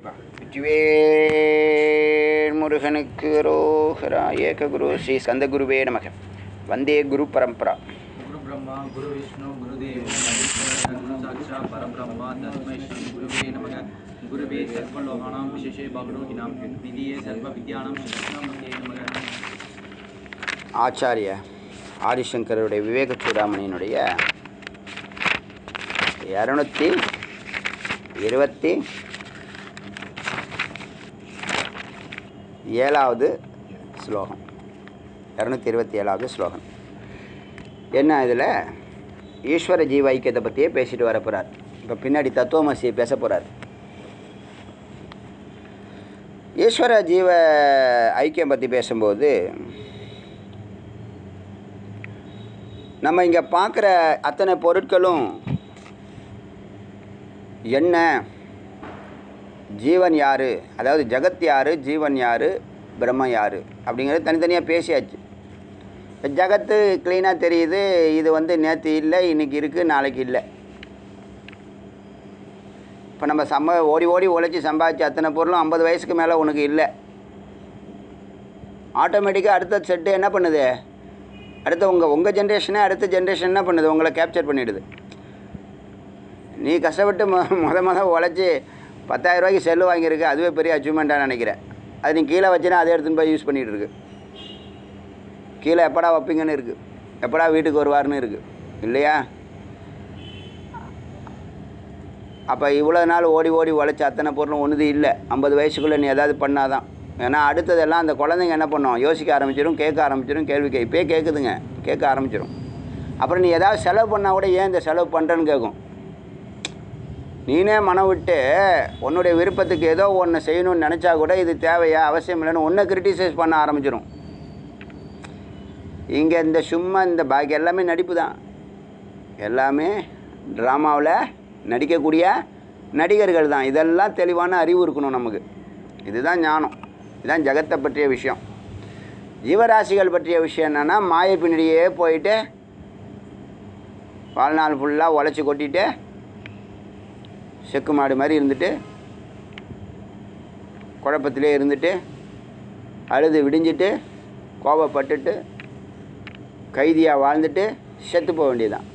வெற்றிவேல் முருகனுக்கு ரோஹரா ஏககுரு ஸ்ரீ ஸ்கந்தகுருவே நமக வந்தே குரு பரம்பரா गुरु ब्रह्मा गुरु विष्णु गुरुदेव महेश्वर गुरु साक्षात् परब्रह्म तस्मै श्री गुरुवे नमः गुरुवे सर्वलोकानां विशेषे भगवतीनां विधिये सर्वविद्यानां शिक्षामते नमः ஆச்சாரிய ஆதிசங்கருடைய விவேக சூடாமணியினுடைய இரநூத்தி இருபத்தி ஏழாவது ஸ்லோகம் இரநூத்தி இருபத்தி ஏழாவது ஸ்லோகம் என்ன இதில் ஈஸ்வர ஜீவ ஐக்கியத்தை பற்றியே பேசிட்டு வர போகிறார் இப்போ பின்னாடி தத்துவமசியை பேச போகிறார் ஈஸ்வர ஜீவ ஐக்கியம் பற்றி பேசும்போது நம்ம இங்கே பார்க்குற அத்தனை பொருட்களும் என்ன ஜீவன் யார் அதாவது ஜகத் யார் ஜீவன் யார் பிரம்ம யார் அப்படிங்கிறது தனித்தனியாக பேசியாச்சு இப்ப ஜகத்து க்ளீனாக தெரியுது இது வந்து நேற்று இல்லை இன்றைக்கி இருக்குது நாளைக்கு இல்லை இப்போ நம்ம சம்ப ஓடி ஓடி உழைச்சி சம்பாதிச்ச அத்தனை பொருளும் ஐம்பது வயசுக்கு மேலே உனக்கு இல்லை ஆட்டோமேட்டிக்காக அடுத்த செட்டு என்ன பண்ணுது அடுத்த உங்கள் உங்கள் ஜென்ரேஷனே அடுத்த ஜென்ரேஷன் என்ன பண்ணுது உங்களை கேப்சர் பண்ணிடுது நீ கஷ்டப்பட்டு மொ முத முத உழைச்சி பத்தாயிரம் ரூபாய்க்கு செல்லு வாங்கியிருக்கு அதுவே பெரிய அச்சீவ்மெண்ட்டாக நினைக்கிறேன் அது நீ கீழே வச்சுனா அதை எடுத்துன்னு போய் யூஸ் பண்ணிகிட்டு இருக்கு கீழே எப்படா வைப்பீங்கன்னு இருக்குது எப்படா வீட்டுக்கு வருவார்னு இருக்குது இல்லையா அப்போ இவ்வளோ நாள் ஓடி ஓடி உழைச்ச அத்தனை பொருளும் ஒன்றுது இல்லை ஐம்பது வயசுக்குள்ளே நீ ஏதாவது பண்ணாதான் ஏன்னா அடுத்ததெல்லாம் அந்த குழந்தைங்க என்ன பண்ணும் யோசிக்க ஆரம்பிச்சிடும் கேட்க ஆரம்பிச்சிடும் கேள்வி கே இப்போயே கேட்குதுங்க கேட்க ஆரம்பிச்சிடும் அப்புறம் நீ ஏதாவது செலவு பண்ணால் கூட ஏன் இந்த செலவு பண்ணுறேன்னு கேட்கும் நீனே மனம் விட்டு உன்னுடைய விருப்பத்துக்கு ஏதோ ஒன்று செய்யணும்னு நினச்சா கூட இது தேவையா அவசியம் இல்லைன்னு ஒன்றை கிரிட்டிசைஸ் பண்ண ஆரம்பிச்சிடும் இங்கே இந்த சும்மா இந்த பாக்கி எல்லாமே நடிப்பு தான் எல்லாமே ட்ராமாவில் நடிக்கக்கூடிய நடிகர்கள் தான் இதெல்லாம் தெளிவான அறிவு இருக்கணும் நமக்கு இதுதான் ஞானம் இதுதான் ஜகத்தை பற்றிய விஷயம் ஜீவராசிகள் பற்றிய விஷயம் என்னென்னா மாயை பின்னாடியே போயிட்டு வாழ்நாள் ஃபுல்லாக உழைச்சி கொட்டிட்டு செக்கு மாடு மாதிரி இருந்துட்டு குழப்பத்திலே இருந்துட்டு அழுது விடிஞ்சிட்டு கோபப்பட்டுட்டு கைதியாக வாழ்ந்துட்டு செத்து போக வேண்டியதுதான்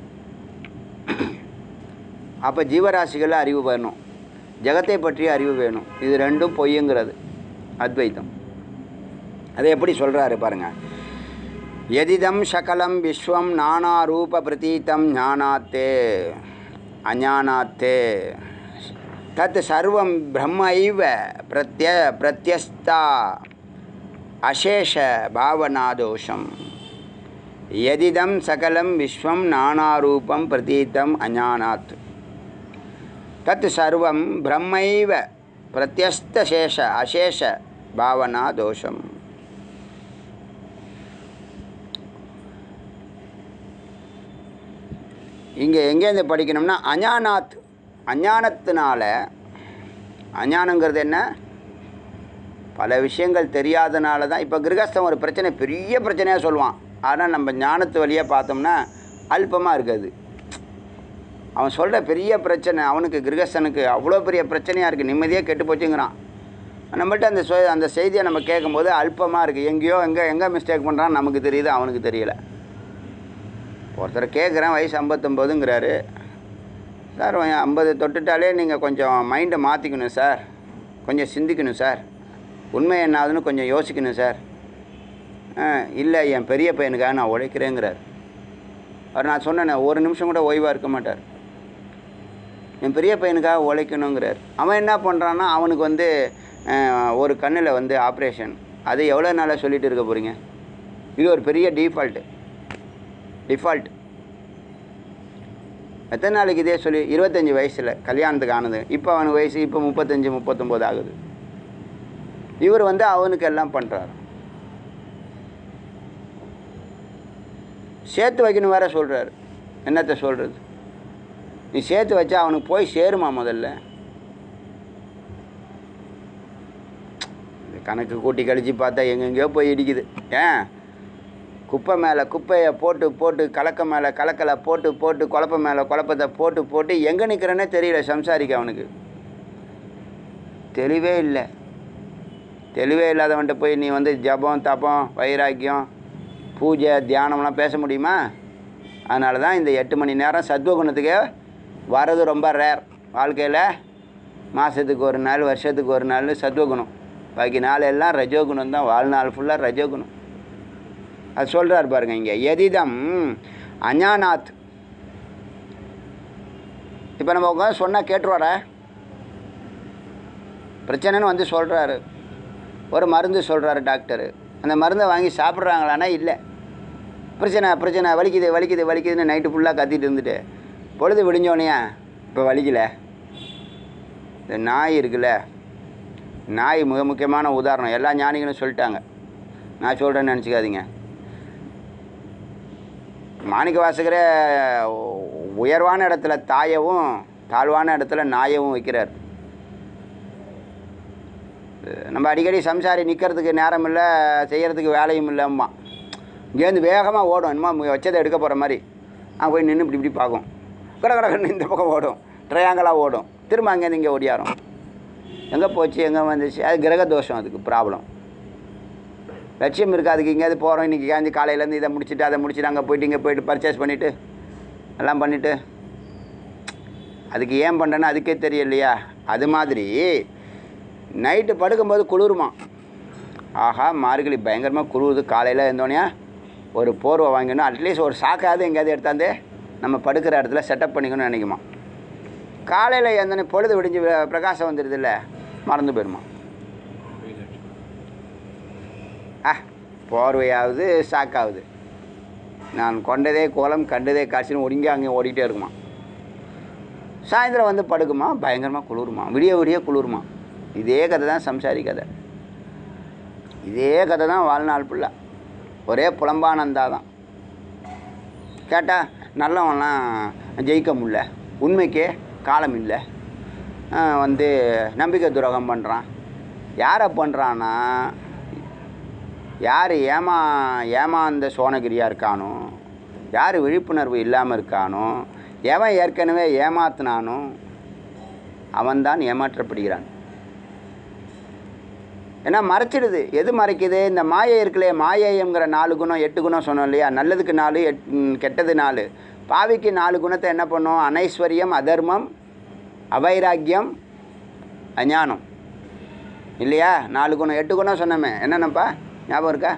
அப்போ ஜீவராசிகளில் அறிவு வேணும் ஜெகத்தை பற்றிய அறிவு வேணும் இது ரெண்டும் பொய்யுங்கிறது அத்வைத்தம் அதை எப்படி சொல்கிறாரு பாருங்க எதிதம் சகலம் விஸ்வம் நானா ரூப பிரதீதம் ஞானாத்தே அஞானாத்தே தத் சர்வம் பிரம்மைவ பிரத்ய பிரத்யஸ்தா அசேஷ பாவனாதோஷம் எதிதம் சகலம் விஸ்வம் நானாரூபம் பிரதீதம் அஞானாத் தத் சர்வம் பிரம்மைவ பிரத்யஸ்தசேஷ அசேஷ பாவனா தோஷம் இங்கே எங்கேருந்து படிக்கணும்னா அஞானாத் அஞ்ஞானத்தினால அஞ்ஞானங்கிறது என்ன பல விஷயங்கள் தெரியாதனால தான் இப்போ கிரகஸ்தம் ஒரு பிரச்சனை பெரிய பிரச்சனையாக சொல்லுவான் ஆனால் நம்ம ஞானத்து வழியாக பார்த்தோம்னா அல்பமாக இருக்காது அவன் சொல்கிற பெரிய பிரச்சனை அவனுக்கு கிரகஸ்தனுக்கு அவ்வளோ பெரிய பிரச்சனையாக இருக்குது நிம்மதியாக கெட்டு போச்சுங்கிறான் நம்மள்ட்ட அந்த சொ அந்த செய்தியை நம்ம கேட்கும்போது அல்பமாக இருக்குது எங்கேயோ எங்கே எங்கே மிஸ்டேக் பண்ணுறான்னு நமக்கு தெரியுது அவனுக்கு தெரியல ஒருத்தர் கேட்குறேன் வயசு ஐம்பத்தொம்போதுங்கிறாரு சார் ஐம்பது தொட்டுட்டாலே நீங்கள் கொஞ்சம் மைண்டை மாற்றிக்கணும் சார் கொஞ்சம் சிந்திக்கணும் சார் உண்மை என்னாதுன்னு கொஞ்சம் யோசிக்கணும் சார் ஆ, இல்லை என் பெரிய பையனுக்காக நான் உழைக்கிறேங்கிறார் அவர் நான் சொன்னேனே ஒரு நிமிஷம் கூட ஓய்வாக இருக்க மாட்டார் என் பெரிய பையனுக்காக உழைக்கணுங்கிறார் அவன் என்ன பண்ணுறான்னா அவனுக்கு வந்து அஹ், ஒரு கண்ணில் வந்து ஆப்ரேஷன் அது எவ்வளோ நாளாக சொல்லிட்டு இருக்க போகிறீங்க இது ஒரு பெரிய டிஃபால்ட்டு டிஃபால்ட் எத்தனை நாளைக்கு இதே சொல்லி இருபத்தஞ்சி வயசில் கல்யாணத்துக்கு ஆனது இப்போ அவனுக்கு வயசு இப்போ முப்பத்தஞ்சு முப்பத்தொம்போது ஆகுது இவர் வந்து அவனுக்கு எல்லாம் பண்ணுறாரு சேர்த்து வைக்கணும் வேற சொல்கிறாரு என்னத்தை சொல்கிறது நீ சேர்த்து வச்சா அவனுக்கு போய் சேருமா முதல்ல இந்த கணக்கு கூட்டி கழிச்சு பார்த்தா எங்கெங்கேயோ போய் இடிக்குது ஏன் குப்பை மேலே குப்பையை போட்டு போட்டு கலக்க மேலே கலக்கலை போட்டு போட்டு குழப்ப மேலே குழப்பத்தை போட்டு போட்டு எங்கே நிற்கிறேன்னே தெரியல சம்சாரிக்கு அவனுக்கு தெளிவே இல்லை தெளிவே இல்லாதவன்ட்ட போய் நீ வந்து ஜபம் தபம் வைராக்கியம் பூஜை தியானம்லாம் பேச முடியுமா அதனால தான் இந்த எட்டு மணி நேரம் சத்துவகுணத்துக்கு வர்றது ரொம்ப ரேர் வாழ்க்கையில் மாதத்துக்கு ஒரு நாள் வருஷத்துக்கு ஒரு நாள் சத்துவகுணம் பாக்கி நாள் எல்லாம் ரஜோகுணம் தான் வாழ்நாள் ஃபுல்லாக ரஜோகுணம் அது சொல்கிறார் பாருங்க இங்கே எதிதம் அஞானாத் இப்போ நம்ம உட்காந்து சொன்னால் கேட்டுருவாரா பிரச்சனைன்னு வந்து சொல்கிறாரு ஒரு மருந்து சொல்கிறாரு டாக்டரு அந்த மருந்தை வாங்கி சாப்பிட்றாங்களான்னா இல்லை பிரச்சனை பிரச்சனை வலிக்குது வலிக்குது வலிக்குதுன்னு நைட்டு ஃபுல்லாக கத்திட்டு இருந்துட்டு பொழுது விடிஞ்சோனையா இப்போ வலிக்கல இந்த நாய் இருக்குல்ல நாய் மிக முக்கியமான உதாரணம் எல்லா ஞானிகளும் சொல்லிட்டாங்க நான் சொல்கிறேன்னு நினச்சிக்காதீங்க மாணிக்க வாசகரே உயர்வான இடத்துல தாயவும் தாழ்வான இடத்துல நாயவும் வைக்கிறார் நம்ம அடிக்கடி சம்சாரி நிற்கிறதுக்கு நேரம் இல்லை செய்கிறதுக்கு வேலையும் இல்லைம்மா இங்கேருந்து வேகமாக ஓடும் என்னமோ வச்சதை எடுக்க போகிற மாதிரி அங்கே போய் நின்று இப்படி இப்படி பார்க்கும் கட கடன்னு இந்த பக்கம் ஓடும் ட்ரையாங்கலாக ஓடும் திரும்ப அங்கேருந்து இங்கே ஓடியாரும் எங்கே போச்சு எங்கே வந்துச்சு அது கிரக தோஷம் அதுக்கு ப்ராப்ளம் லட்சியம் இருக்குது அதுக்கு எங்கேயாவது போகிறோம் இன்றைக்கி காஞ்சி காலையிலேருந்து இதை முடிச்சுட்டு அதை முடிச்சுட்டு அங்கே போயிட்டு இங்கே போயிட்டு பர்ச்சேஸ் பண்ணிவிட்டு எல்லாம் பண்ணிவிட்டு அதுக்கு ஏன் பண்ணுறேன்னு அதுக்கே தெரியலையா அது மாதிரி நைட்டு படுக்கும்போது குளிருமா ஆஹா மார்கழி பயங்கரமாக குளிருது காலையில் இருந்தோடனே ஒரு போர்வை வாங்கிக்கணும் அட்லீஸ்ட் ஒரு சாக்காவது எங்கேயாவது எடுத்தாந்து நம்ம படுக்கிற இடத்துல செட்டப் பண்ணிக்கணும்னு நினைக்குமா காலையில் எந்தனே பொழுது விடிஞ்சு வி- பிரகாசம் வந்துடுது மறந்து போயிடுமா ஆ போர்வையாவது சாக்காவது நான் கொண்டதே கோலம் கண்டதே காட்சின்னு ஒடுங்கி அங்கே ஓடிக்கிட்டே இருக்குமா சாயந்தரம் வந்து படுக்குமா பயங்கரமாக குளிருமா விடிய விடிய குளிருமா இதே கதை தான் சம்சாரி கதை இதே கதை தான் வாழ்நாள் ஃபுல்லாக ஒரே புலம்பானந்தா தான் கேட்டால் நல்லவன்லாம் ஜெயிக்க முடியல உண்மைக்கே காலம் இல்லை ஆஹ் வந்து நம்பிக்கை துரோகம் பண்ணுறான் யாரை பண்ணுறான்னா யார் ஏமா ஏமாந்த சோனகிரியாக இருக்கானோ யார் விழிப்புணர்வு இல்லாமல் இருக்கானோ எவன் ஏற்கனவே ஏமாத்தினானோ அவன்தான் ஏமாற்றப்படுகிறான் ஏன்னா மறைச்சிடுது எது மறைக்குது இந்த மாயை இருக்குல்லையே மாயைங்கிற நாலு குணம் எட்டு குணம் சொன்னோம் இல்லையா நல்லதுக்கு நாலு எட் ம், கெட்டது நாலு பாவிக்கு நாலு குணத்தை என்ன பண்ணும் அனைஸ்வரியம் அதர்மம் அவைராக்கியம் அஞ்ஞானம் இல்லையா நாலு குணம் எட்டு குணம் சொன்னோமே என்னென்னப்பா ஞாபகம் இருக்கா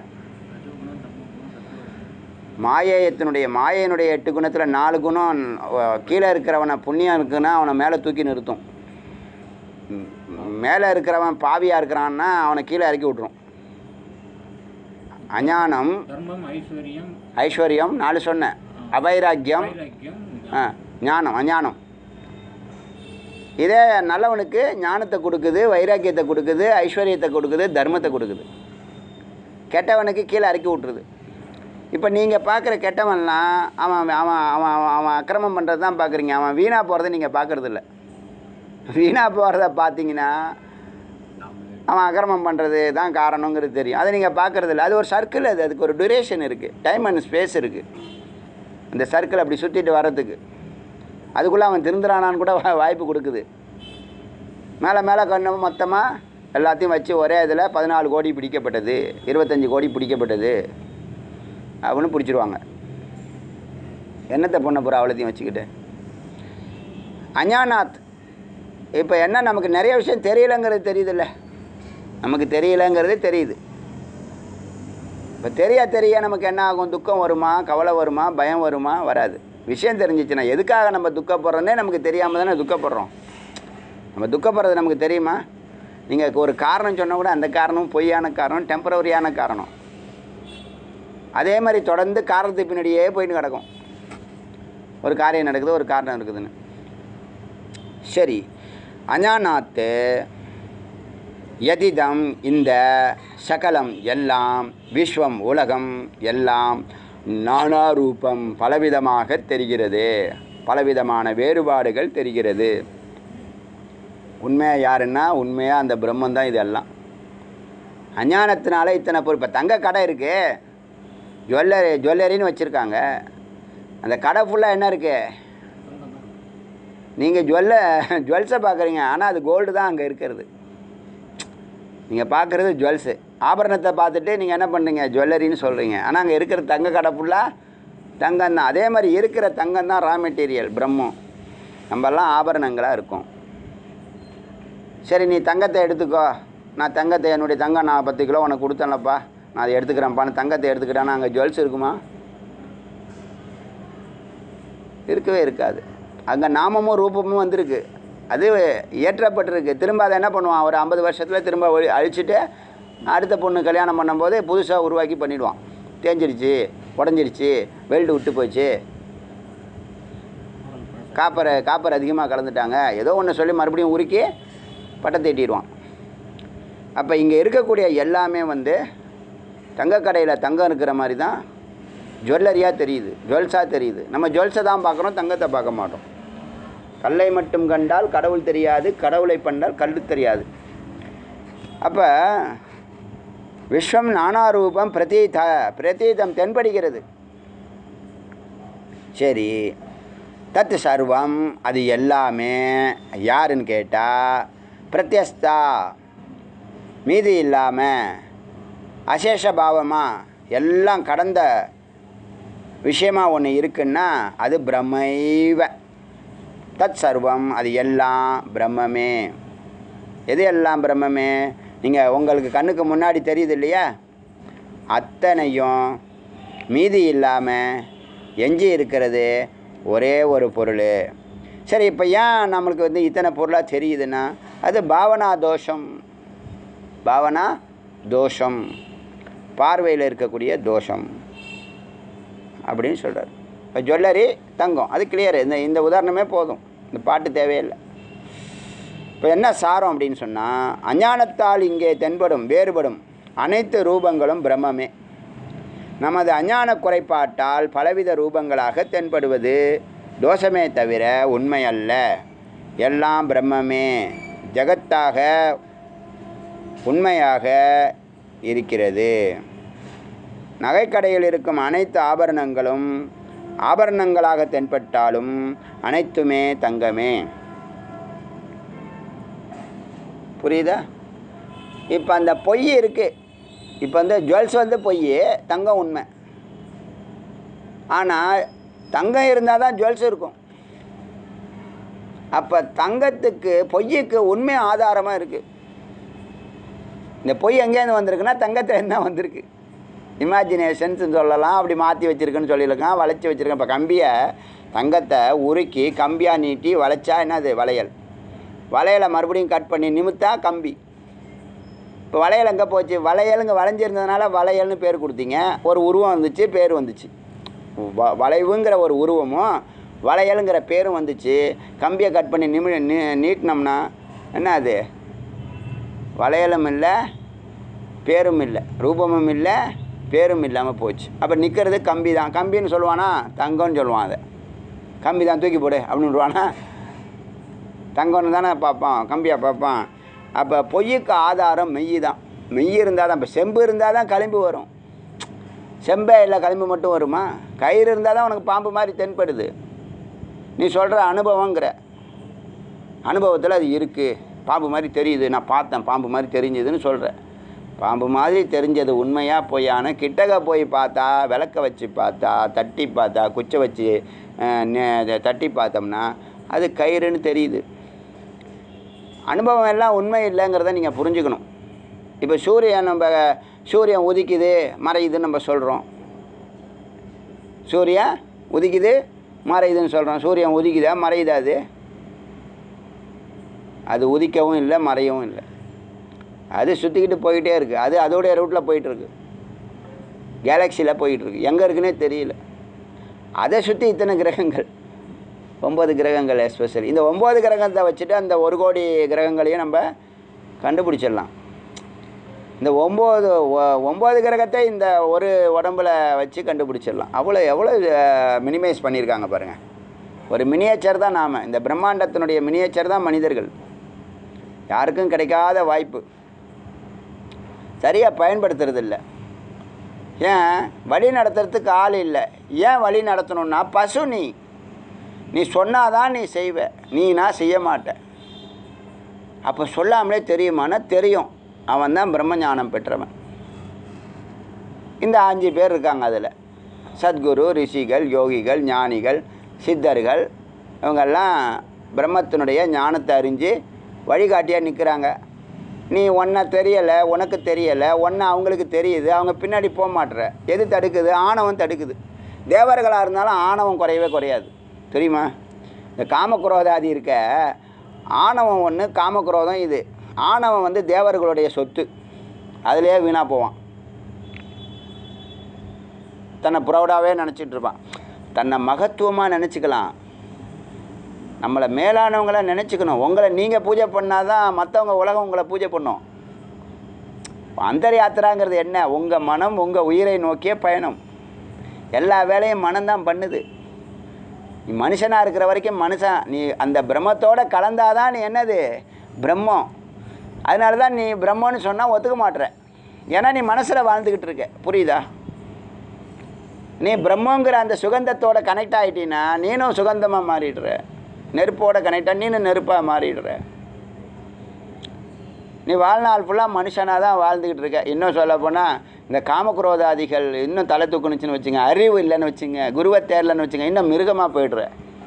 மாயேயத்தினுடைய மாயையினுடைய எட்டு குணத்தில் நாலு குணம் அஹ், கீழே இருக்கிறவனை புண்ணியம் இருக்குன்னா அவனை மேலே தூக்கி நிறுத்தும் ம், மேலே இருக்கிறவன் பாவியாக இருக்கிறான்னா அவனை கீழே இறக்கி விட்ரும் அஞ்ஞானம் தர்மம் ஐஸ்வர்யம் ஐஸ்வர்யம் நாலு சொன்னேன் அவைராக்கியம் வைராக்கியம் ஆ ஞானம் அஞ்ஞானம் இதே நல்லவனுக்கு ஞானத்தை கொடுக்குது வைராக்கியத்தை கொடுக்குது ஐஸ்வர்யத்தை கொடுக்குது தர்மத்தை கொடுக்குது கெட்டவனுக்கு கீழே இறக்கி விட்ருது இப்போ நீங்கள் பார்க்குற கெட்டவன்லாம் அவன் அவன் அவன் அவன் அவன் அக்கிரமம் பண்ணுறது தான் பார்க்குறீங்க அவன் வீணாக போகிறத நீங்கள் பார்க்குறது இல்ல வீணாக போகிறத பார்த்தீங்கன்னா அவன் அக்கிரமம் பண்ணுறது தான் காரணங்கிறது தெரியும் அதை நீங்கள் பார்க்குறது இல்லை அது ஒரு சர்க்கிள் அது அதுக்கு ஒரு டியூரேஷன் இருக்குது டைம் அண்ட் ஸ்பேஸ் இருக்குது இந்த சர்க்கிள் அப்படி சுற்றிட்டு வர்றதுக்கு அதுக்குள்ளே அவன் திருந்துறானான்னு கூட வா- வாய்ப்பு கொடுக்குது மேலே மேலே கண்ணு மொத்தமாக எல்லாத்தையும் வச்சு ஒரே இதில் பதினாலு கோடி பிடிக்கப்பட்டது இருபத்தஞ்சி கோடி பிடிக்கப்பட்டது அப்படின்னு பிடிச்சிருவாங்க என்னத்தை பண்ண போகிற அவ்வளோத்தையும் வச்சுக்கிட்டு அஞ்ஞானாத் இப்போ என்ன நமக்கு நிறைய விஷயம் தெரியலங்கிறது தெரியுதுல்ல நமக்கு தெரியலங்கிறது தெரியுது இப்போ தெரிய தெரிய நமக்கு என்ன ஆகும் துக்கம் வருமா கவலை வருமா பயம் வருமா வராது விஷயம் தெரிஞ்சிச்சுன்னா எதுக்காக நம்ம துக்கப்படுறோன்னே நமக்கு தெரியாமல் தானே துக்கப்படுறோம் நம்ம துக்கப்படுறது நமக்கு தெரியுமா நீங்கள் ஒரு காரணம் சொன்னால் கூட அந்த காரணம் பொய்யான காரணம் டெம்பரவரியான காரணம் அதே மாதிரி தொடர்ந்து காரணத்துக்கு பின்னாடியே போயிட்டு கிடக்கும் ஒரு காரியம் நடக்குது ஒரு காரணம் இருக்குதுன்னு சரி அஞானாத்து யதிதம் இந்த சகலம் எல்லாம் விஸ்வம் உலகம் எல்லாம் நானா ரூபம் பலவிதமாக தெரிகிறது பலவிதமான வேறுபாடுகள் தெரிகிறது உண்மையாக யாருன்னா உண்மையாக அந்த பிரம்மன் தான் இதெல்லாம் அஞ்ஞானத்தினால இத்தனை பொருள் இப்போ தங்க கடை இருக்குது ஜுவல்லரி ஜுவல்லரின்னு வச்சுருக்காங்க அந்த கடை ஃபுல்லாக என்ன இருக்குது நீங்கள் ஜுவல்ல ஜுவல்ஸை பார்க்குறீங்க ஆனால் அது கோல்டு தான் அங்கே இருக்கிறது நீங்கள் பார்க்குறது ஜுவல்ஸு ஆபரணத்தை பார்த்துட்டு நீங்கள் என்ன பண்ணுறீங்க ஜுவல்லரின்னு சொல்கிறீங்க ஆனால் அங்கே இருக்கிற தங்க கடை ஃபுல்லாக தங்கம் தான் அதே மாதிரி இருக்கிற தங்கம் தான் ரா மெட்டீரியல் பிரம்மம் நம்மெல்லாம் ஆபரணங்களாக இருக்கும் சரி நீ தங்கத்தை எடுத்துக்கோ நான் தங்கத்தை என்னுடைய தங்கம் நான் பத்து கிலோ உனக்கு கொடுத்தேன்லப்பா நான் அதை எடுத்துக்கிறேன்ப்பான்னு தங்கத்தை எடுத்துக்கிட்டேன்னா அங்கே ஜுவல்ஸ் இருக்குமா இருக்கவே இருக்காது அங்கே நாமமும் ரூபமும் வந்திருக்கு அது ஏற்றப்பட்டிருக்கு திரும்ப அதை என்ன பண்ணுவான் ஒரு ஐம்பது வருஷத்தில் திரும்ப ஒழி அழிச்சிட்டு அடுத்த பொண்ணு கல்யாணம் பண்ணும்போது புதுசாக உருவாக்கி பண்ணிடுவான் தேஞ்சிருச்சு உடஞ்சிருச்சு வெல்டு விட்டு போச்சு காப்பர் காப்பர் அதிகமாக கலந்துட்டாங்க ஏதோ ஒன்று சொல்லி மறுபடியும் உருக்கி பட்டம் தீட்டிடுவான் அப்போ இங்கே இருக்கக்கூடிய எல்லாமே வந்து தங்கக்கடையில் தங்கம் இருக்கிற மாதிரி தான் ஜுவல்லரியாக தெரியுது ஜுவல்ஸாக தெரியுது நம்ம ஜுவல்ஸை தான் பார்க்குறோம் தங்கத்தை பார்க்க மாட்டோம் கல்லை மட்டும் கண்டால் கடவுள் தெரியாது கடவுளை கண்டால் கல் தெரியாது அப்போ விஸ்வம் நானாரூபம் பிரதீத பிரதீதம் தென்படுகிறது சரி தத் சர்வம் அது எல்லாமே யாருன்னு கேட்டால் பிரத்யஸ்தா மீதி இல்லாமல் அசேஷ பாவமாக எல்லாம் கடந்த விஷயமா ஒன்று இருக்குன்னா அது பிரம்மைவ தத் சர்வம் அது எல்லாம் பிரம்மமே எது எல்லாம் பிரம்மமே நீங்கள் உங்களுக்கு கண்ணுக்கு முன்னாடி தெரியுது இல்லையா அத்தனையும் மீதி இல்லாமல் எஞ்சி இருக்கிறது ஒரே ஒரு பொருள் சரி இப்போ ஏன் நம்மளுக்கு வந்து இத்தனை பொருளாக தெரியுதுன்னா அது பாவனா தோஷம் பாவனா தோஷம் பார்வையில் இருக்கக்கூடிய தோஷம் அப்படின்னு சொல்கிறார் இப்போ ஜுவல்லரி தங்கம் அது கிளியர் இந்த இந்த உதாரணமே போதும் இந்த பாட்டு தேவையில்லை இப்போ என்ன சாரம் அப்படின்னு சொன்னால் அஞ்ஞானத்தால் இங்கே தென்படும் வேறுபடும் அனைத்து ரூபங்களும் பிரம்மமே நமது அஞ்ஞான குறைபாட்டால் பலவித ரூபங்களாக தென்படுவது தோஷமே தவிர உண்மை அல்ல எல்லாம் பிரம்மமே ஜகத்தாக உண்மையாக இருக்கிறது நகைக்கடையில் இருக்கும் அனைத்து ஆபரணங்களும் ஆபரணங்களாக தென்பட்டாலும் அனைத்துமே தங்கமே புரியுதா இப்போ அந்த பொய் இருக்குது இப்போ வந்து ஜுவல்ஸ் வந்து பொய் தங்கம் உண்மை ஆனால் தங்கம் இருந்தால் தான் ஜுவல்ஸ் இருக்கும் அப்போ தங்கத்துக்கு பொய்யுக்கு உண்மை ஆதாரமாக இருக்குது இந்த பொய் எங்கேருந்து வந்திருக்குன்னா தங்கத்தில் என்ன வந்திருக்கு இமேஜினேஷன்ஸ் சொல்லலாம் அப்படி மாற்றி வச்சுருக்குன்னு சொல்லியிருக்கான் வளைச்சி வச்சுருக்கேன் இப்போ கம்பியை தங்கத்தை உருக்கி கம்பியாக நீட்டி வளைச்சா என்னது வளையல் வளையலை மறுபடியும் கட் பண்ணி நிமித்தா கம்பி இப்போ வளையல் எங்கே போச்சு வளையலுங்க வளைஞ்சிருந்ததுனால வளையல்னு பேர் கொடுத்தீங்க ஒரு உருவம் வந்துச்சு பேர் வந்துச்சு வ வளைவுங்கிற ஒரு உருவமும் வளையலுங்கிற பேரும் வந்துச்சு கம்பியை கட் பண்ணி நிமி நீ நீட்டினோம்னா என்ன அது வளையலும் இல்லை பேரும் இல்லை ரூபமும் இல்லை பேரும் இல்லாமல் போச்சு அப்போ நிற்கிறது கம்பி தான் கம்பின்னு சொல்லுவானா தங்கம்னு சொல்லுவான் அதை கம்பி தான் தூக்கி போடு அப்படின்னு விடுவானா தங்கம்னு தானே பார்ப்பான் கம்பியாக பார்ப்பான் அப்போ பொய்யுக்கு ஆதாரம் மெய் தான் மெய் இருந்தால் தான் இப்போ செம்பு இருந்தால் தான் களிம்பு வரும் செம்பே இல்லை களிம்பு மட்டும் வருமா கயிறு இருந்தால் தான் உனக்கு பாம்பு மாதிரி தென்படுது நீ சொல்கிற அனுபவங்கிற அனுபவத்தில் அது இருக்குது பாம்பு மாதிரி தெரியுது நான் பார்த்தேன் பாம்பு மாதிரி தெரிஞ்சுதுன்னு சொல்கிறேன் பாம்பு மாதிரி தெரிஞ்சது உண்மையாக பொய்யான கிட்டக போய் பார்த்தா விளக்க வச்சு பார்த்தா தட்டி பார்த்தா குச்சை வச்சு அஹ், நெ- தட்டி பார்த்தோம்னா அது கயிறுன்னு தெரியுது அனுபவம் எல்லாம் உண்மை இல்லைங்கிறத நீங்கள் புரிஞ்சுக்கணும் இப்போ சூரியன் நம்ம சூரியன் உதிக்குது மறையுதுன்னு நம்ம சொல்கிறோம் சூரியன் உதிக்குது மறையுதுன்னு சொல்கிறோம் சூரியன் உதிக்குதா மறையுதா அது அது உதிக்கவும் இல்லை மறையவும் இல்லை அது சுற்றிக்கிட்டு போயிட்டே இருக்குது அது அதோடைய ரூட்டில் போயிட்டுருக்கு கேலக்சியில் போயிட்டுருக்கு எங்கே இருக்குன்னே தெரியல அதை சுற்றி இத்தனை கிரகங்கள் ஒம்பது கிரகங்கள் எஸ்பெஷலி இந்த ஒம்பது கிரகத்தை வச்சுட்டு அந்த ஒரு கோடி கிரகங்களையும் நம்ம கண்டுபிடிச்சிடலாம் இந்த ஒம்பது ஒ- ஒம்பது கிரகத்தை இந்த ஒரு உடம்புல வச்சு கண்டுபிடிச்சிடலாம் அவ்வளோ எவ்வளோ மினிமைஸ் பண்ணியிருக்காங்க பாருங்கள் ஒரு மினியேச்சர் தான் நாம் இந்த பிரம்மாண்டத்தினுடைய மினியேச்சர் தான் மனிதர்கள் யாருக்கும் கிடைக்காத வாய்ப்பு சரியாக பயன்படுத்துறது இல்ல ஏன் வழி நடத்துறதுக்கு ஆள் இல்லை ஏன் வழி நடத்தணும்னா பசு நீ நீ சொன்னாதான் நீ செய்வ நீனா செய்ய மாட்ட அப்போ சொல்லாமலே தெரியுமானா தெரியும் அவன் தான் பிரம்மஞானம் பெற்றவன் இந்த அஞ்சு பேர் இருக்காங்க அதில் சத்குரு ரிஷிகள் யோகிகள் ஞானிகள் சித்தர்கள் இவங்கெல்லாம் பிரம்மத்தினுடைய ஞானத்தை அறிஞ்சு வழிகாட்டியாக நிற்கிறாங்க நீ ஒன்றை தெரியலை உனக்கு தெரியலை ஒன்று அவங்களுக்கு தெரியுது அவங்க பின்னாடி போக மாட்டுற எது தடுக்குது ஆணவம் தடுக்குது தேவர்களாக இருந்தாலும் ஆணவம் குறையவே குறையாது தெரியுமா இந்த காமக்ரோதாதி இருக்க ஆணவம் ஒன்று காமக்ரோதம் இது ஆணவம் வந்து தேவர்களுடைய சொத்து அதிலே வீணாக போவான் தன்னை ப்ரௌடாகவே நினச்சிட்டு இருப்பான் தன்னை மகத்துவமாக நினச்சிக்கலாம் நம்மளை மேலானவங்கள நினச்சிக்கணும் உங்களை நீங்கள் பூஜை பண்ணால் தான் மற்றவங்க உலகம் உங்களை பூஜை பண்ணும் அந்தர் யாத்திராங்கிறது என்ன உங்கள் மனம் உங்கள் உயிரை நோக்கிய பயணம் எல்லா வேலையும் மனம்தான் பண்ணுது நீ மனுஷனாக இருக்கிற வரைக்கும் மனுஷன் நீ அந்த பிரம்மத்தோட கலந்தாதான் நீ என்னது பிரம்மம் அதனால தான் நீ பிரம்மன்னு சொன்னால் ஒத்துக்க மாட்ற ஏன்னா நீ மனசில் வாழ்ந்துக்கிட்டு இருக்க புரியுதா நீ பிரம்மங்கிற அந்த சுகந்தத்தோட கனெக்ட் ஆகிட்டீன்னா நீனும் சுகந்தமாக மாறிடுற நெருப்போட கனெக்டாக நீனும் நெருப்பாக மாறிடுற நீ வாழ்நாள் ஃபுல்லாக மனுஷனாக தான் வாழ்ந்துக்கிட்டு இருக்க இன்னும் சொல்ல போனால் இந்த காமக்ரோதாதிகள் இன்னும் தலை தூக்குனுச்சுன்னு வச்சுங்க அறிவு இல்லைன்னு வச்சுங்க குருவை தேரலன்னு வச்சுங்க இன்னும் மிருகமாக போயிடுற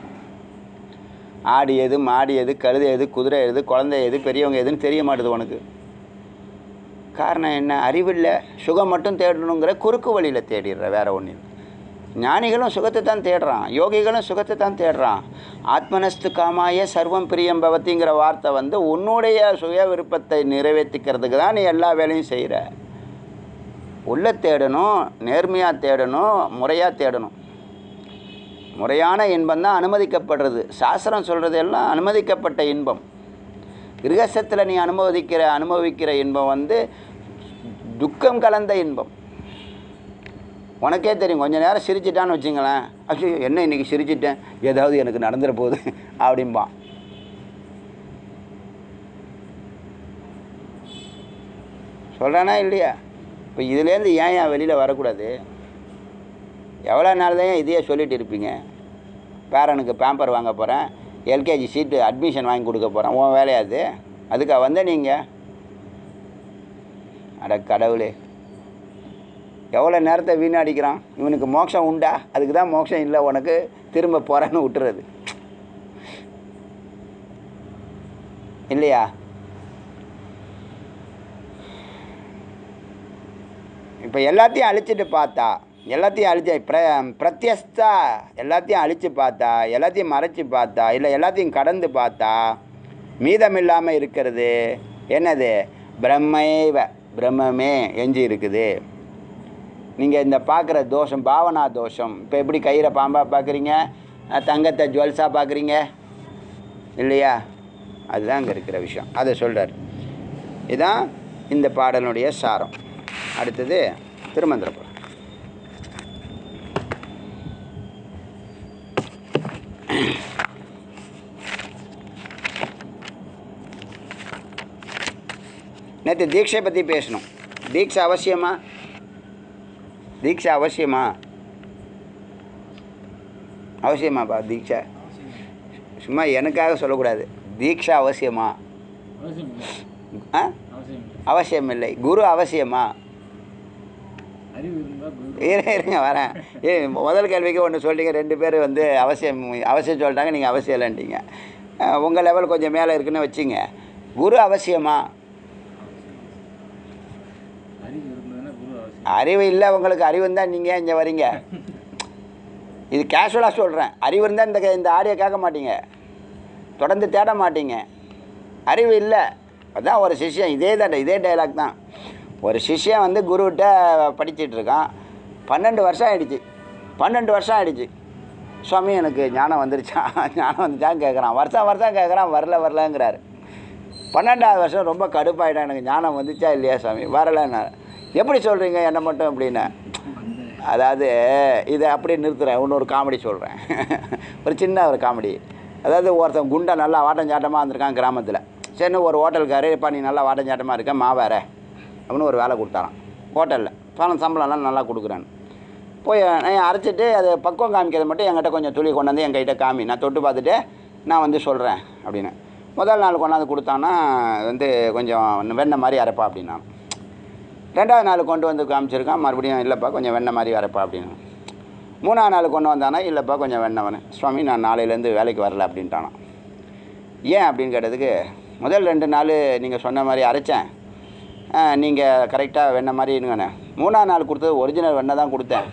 ஆடு எது மாடு எது கழுதை எது குதிரை எது குழந்தை எது பெரியவங்க எதுன்னு தெரிய மாட்டுது உனக்கு காரணம் என்ன அறிவில்லை சுகம் மட்டும் தேடணுங்கிற குறுக்கு வழியில் தேடிடுற வேற ஒன்றும் இல்லை ஞானிகளும் சுகத்தை தான் தேடுறான் யோகிகளும் சுகத்தை தான் தேடுறான் ஆத்மனஸ்து காமாய சர்வம் பிரியம் பவதிங்கிற வார்த்தை வந்து உன்னுடைய சுய விருப்பத்தை நிறைவேற்றிக்கிறதுக்கு தான் நீ எல்லா வேலையும் செய்கிற உள்ள தேடணும் நேர்மையாக தேடணும் முறையாக தேடணும் முறையான இன்பம் தான் அனுமதிக்கப்படுறது சாஸ்திரம் சொல்கிறது எல்லாம் அனுமதிக்கப்பட்ட இன்பம் கிரகசத்தில் நீ அனுபவிக்கிற அனுபவிக்கிற இன்பம் வந்து துக்கம் கலந்த இன்பம் உனக்கே தெரியும் கொஞ்ச நேரம் சிரிச்சிட்டான்னு வச்சுங்களேன் அச்சோ என்ன இன்னைக்கு சிரிச்சிட்டேன் ஏதாவது எனக்கு நடந்துட போகுது அப்படிம்பான் சொல்கிறானா இல்லையா இப்போ இதுலேருந்து ஏன் ஏன் வெளியில் வரக்கூடாது எவ்வளோ நாள் தான் இதையே சொல்லிட்டு இருப்பீங்க பேரனுக்கு பேம்பர் வாங்க போகிறேன் எல்கேஜி சீட்டு அட்மிஷன் வாங்கி கொடுக்க போகிறேன் உன் வேலையாது அதுக்காக வந்த நீங்கள் அட கடவுளே எவ்வளோ நேரத்தை வீணடிக்கிறான் இவனுக்கு மோட்சம் உண்டா அதுக்கு தான் மோட்சம் இல்லை உனக்கு திரும்ப போகிறேன்னு விட்டுறது இல்லையா இப்போ எல்லாத்தையும் அழிச்சிட்டு பார்த்தா எல்லாத்தையும் அழிச்சு பிர பிரத்யஸ்தா எல்லாத்தையும் அழித்து பார்த்தா எல்லாத்தையும் மறைச்சி பார்த்தா இல்லை எல்லாத்தையும் கடந்து பார்த்தா மீதம் இல்லாமல் இருக்கிறது என்னது பிரம்மைவ பிரம்மமே எஞ்சி இருக்குது நீங்கள் இந்த பார்க்குற தோஷம் பாவனா தோஷம் இப்போ எப்படி கயிறை பாம்பாக பார்க்குறீங்க தங்கத்தை ஜுவல்ஸாக பார்க்குறீங்க இல்லையா அதுதான் அங்கே இருக்கிற விஷயம் அதை சொல்கிறார் இதுதான் இந்த பாடலுடைய சாரம் அடுத்தது திருமந்திரபுரம் நேற்று தீட்சை பற்றி பேசணும் தீட்சை அவசியமா தீட்சை அவசியமா அவசியமாப்பா தீட்சை சும்மா எனக்காக சொல்லக்கூடாது தீட்சை அவசியமா அவசியம் இல்லை ஆ அவசியம் இல்லை அவசியம் இல்லை குரு அவசியமா அறிவு இருந்தால் குரு இருங்க இருங்க வரேன் ஏ முதல் கேள்விக்கு ஒன்று சொல்லிட்டீங்க ரெண்டு பேர் வந்து அவசியம் அவசியம் சொல்லிட்டாங்க நீங்கள் அவசியம் இல்லைன்றீங்க உங்கள் லெவல் கொஞ்சம் மேலே இருக்குன்னு வச்சுங்க குரு அவசியமா அறிவு இருந்ததுன்னா குரு அவசியம் அறிவு இல்லை உங்களுக்கு அறிவு இருந்தால் நீங்கள் இங்கே வரீங்க இது கேஷுவலாக சொல்கிறேன் அறிவு இருந்தால் இந்த இந்த ஆடியோ கேட்க மாட்டீங்க தொடர்ந்து தேட மாட்டீங்க அறிவு இல்லை அதான் ஒரு சிஷ்யன் இதே தான் இதே டைலாக் தான் ஒரு சிஷ்யன் வந்து குருகிட்ட படிச்சிட்டு இருக்கான் பன்னெண்டு வருஷம் ஆயிடுச்சு பன்னெண்டு வருஷம் ஆயிடுச்சு சுவாமி எனக்கு ஞானம் வந்துருச்சா ஞானம் வந்துச்சான்னு கேட்குறான் வருஷம் வருஷம் கேட்குறான் வரல வரலங்கிறாரு பன்னெண்டாவது வருஷம் ரொம்ப கடுப்பாயிட்டான் எனக்கு ஞானம் வந்துச்சா இல்லையா சாமி வரலன்னா எப்படி சொல்கிறீங்க என்னை மட்டும் அப்படின்னு அதாவது இதை அப்படியே நிறுத்துறேன் இன்னொரு காமெடி சொல்கிறேன் ஒரு சின்ன ஒரு காமெடி அதாவது ஒருத்தன் குண்டை நல்லா வாட்டஞ்சாட்டமாக இருந்திருக்கான் கிராமத்தில் சரின்னு ஒரு ஹோட்டலுக்காரு இப்போ நீ நல்லா வாட்டஞ்சாட்டமாக இருக்க மாவேற அப்படின்னு ஒரு வேலை கொடுத்தாரான் ஹோட்டலில் பணம் சம்பளம்லாம் நல்லா கொடுக்குறான்னு போய் நான் அரைச்சிட்டு அது பக்குவம் காமிக்கிறது மட்டும் என்கிட்ட கொஞ்சம் துளி கொண்டாந்து என்கிட்ட காமி நான் தொட்டு பார்த்துட்டு நான் வந்து சொல்கிறேன் அப்படின்னு முதல் நாள் கொண்டாந்து கொடுத்தான்னா வந்து கொஞ்சம் வெண்ணெய் மாதிரி அரைப்பா அப்படின்னா ரெண்டாவது நாள் கொண்டு வந்து காமிச்சிருக்கான் மறுபடியும் இல்லைப்பா கொஞ்சம் வெண்ணெய் மாதிரி அரைப்பா அப்படின்னு மூணாவது நாள் கொண்டு வந்தானா இல்லைப்பா கொஞ்சம் வெண்ணெய் வேணும் சுவாமி நான் நாளையிலேருந்து வேலைக்கு வரல அப்படின்ட்டானா ஏன் அப்படின்னு கேட்டதுக்கு முதல் ரெண்டு நாள் நீங்கள் சொன்ன மாதிரி அரைச்சேன் நீங்கள் கரெக்டாக வெண்ணெய் மாதிரி இருங்கண்ணே மூணாவது நாள் கொடுத்தது ஒரிஜினல் வெண்ணெய் தான் கொடுத்தேன்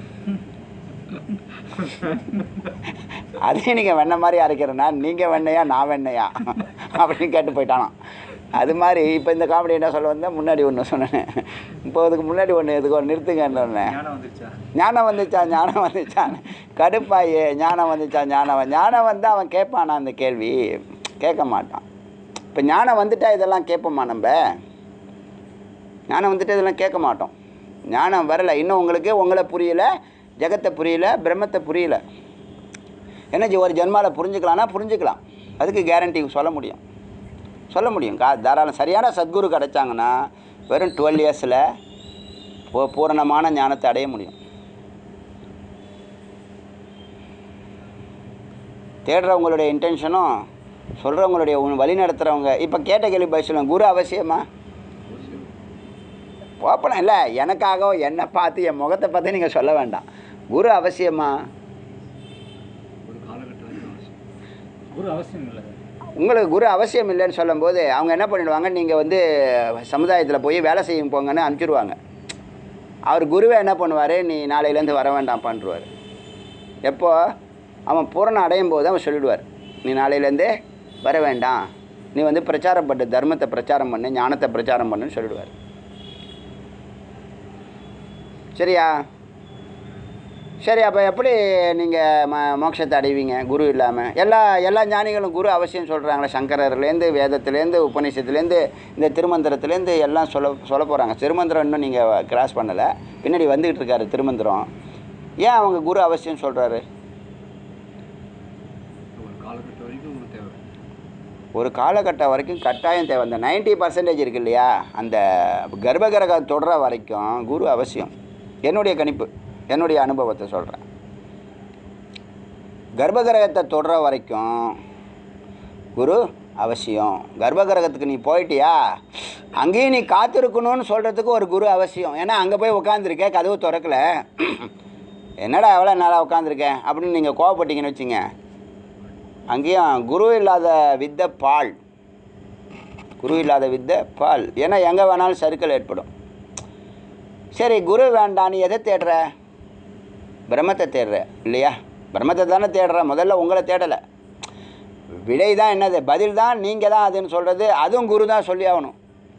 அதே நீங்கள் வெண்ணெய் மாதிரி அரைக்கிறேன்னா நீங்கள் வெண்ணையா நான் வெண்ணையா அப்படின்னு கேட்டு போயிட்டானாம் அது மாதிரி இப்போ இந்த காமெடி என்ன சொல்ல வந்தேன் முன்னாடி ஒன்று சொன்னேன் இப்போ அதுக்கு முன்னாடி ஒன்று எதுக்கு ஒரு நிறுத்துங்கன்னு சொன்னேன் ஞானம் வந்துருச்சா ஞானம் வந்துச்சா ஞானம் வந்துச்சான் கடுப்பாயே ஞானம் வந்துச்சா ஞானம் வந்து ஞானம் வந்து அவன் கேட்பானா அந்த கேள்வி கேட்க மாட்டான் இப்போ ஞானம் வந்துட்டா இதெல்லாம் கேட்போமா நம்ம ஞானம் வந்துட்டு இதெல்லாம் கேட்க மாட்டோம் ஞானம் வரலை இன்னும் உங்களுக்கு உங்களை புரியல ஜெகத்தை புரியல பிரம்மத்தை புரியல என்னச்சு ஒரு ஜென்மாவில் புரிஞ்சுக்கலாம்னா புரிஞ்சுக்கலாம் அதுக்கு கேரண்டி சொல்ல முடியும் சொல்ல முடியும் கா தாராளம் சரியான சத்குரு கிடைச்சாங்கன்னா வெறும் டுவெல் இயர்ஸில் பூரணமான ஞானத்தை அடைய முடியும் தேடுறவங்களுடைய இன்டென்ஷனும் சொல்கிறவங்களுடைய வழி நடத்துகிறவங்க இப்போ கேட்ட கேள்வி பதில் சொல்லுங்க குரு அவசியமா ஓப்பனா இல்லை எனக்காக என்னை பார்த்து என் முகத்தை பார்த்து நீங்கள் சொல்ல வேண்டாம் குரு அவசியமா ஒரு காலகட்டம் வரைக்கும் அவசியம். குரு அவசியம் இல்லை உங்களுக்கு குரு அவசியம் இல்லைன்னு சொல்லும்போது அவங்க என்ன பண்ணிடுவாங்க நீங்கள் வந்து சமுதாயத்தில் போய் வேலை செய்யும் போங்கன்னு அனுப்பிச்சிடுவாங்க அவர் குருவை என்ன பண்ணுவார் நீ நாளையிலேருந்து வர வேண்டாம் பண்ணுருவார் எப்போ அவன் பூரணம் அடையும் போது அவன் சொல்லிடுவார் நீ நாளையிலேருந்து வர வேண்டாம் நீ வந்து பிரச்சாரம் பண்ணு தர்மத்தை பிரச்சாரம் பண்ணு ஞானத்தை பிரச்சாரம் பண்ணுன்னு சொல்லிடுவார் சரியா சரி அப்போ எப்படி நீங்கள் ம மோட்சத்தை அடைவீங்க குரு இல்லாமல் எல்லா எல்லா ஞானிகளும் குரு அவசியம் சொல்கிறாங்களே சங்கரர்லேருந்து வேதத்துலேருந்து உபநிஷத்துலேருந்து இந்த திருமந்திரத்துலேருந்து எல்லாம் சொல்ல சொல்ல போகிறாங்க திருமந்திரம் இன்னும் நீங்கள் கிராஸ் பண்ணலை பின்னாடி வந்துக்கிட்டு இருக்காரு திருமந்திரம் ஏன் அவங்க குரு அவசியம் சொல்கிறாரு ஒரு காலகட்டம் வரைக்கும் உங்களுக்கு தேவை ஒரு காலகட்டம் வரைக்கும் கட்டாயம் தேவை அந்த நைன்ட்டி பர்சன்டேஜ் இருக்கு இல்லையா அந்த கர்ப்பகிரகம் தொடர வரைக்கும் குரு அவசியம் என்னுடைய கணிப்பு என்னுடைய அனுபவத்தை சொல்கிறேன் கர்ப்பகிரகத்தை தொடர வரைக்கும் குரு அவசியம் கர்ப்பகிரகத்துக்கு நீ போயிட்டியா அங்கேயும் நீ காத்திருக்கணும்னு சொல்கிறதுக்கு ஒரு குரு அவசியம் ஏன்னா அங்கே போய் உட்காந்துருக்க கதவு திறக்கல என்னடா எவ்வளோ நாளாக உட்காந்துருக்கேன் அப்படின்னு நீங்கள் கோவப்பட்டீங்கன்னு வச்சுங்க அங்கேயும் குரு இல்லாத வித்தை பால் குரு இல்லாத வித்தை பால் ஏன்னா எங்கே வேணாலும் சர்க்கிள் ஏற்படும் சரி குரு வேண்டாம் நீ எதை தேடுற பிரம்மத்தை தேடுற இல்லையா பிரம்மத்தை தானே தேடுற முதல்ல உங்களை தேடலை விடை தான் என்னது பதில் தான் நீங்கள் தான் அதுன்னு சொல்கிறது அதுவும் குரு தான் சொல்லி ஆகணும்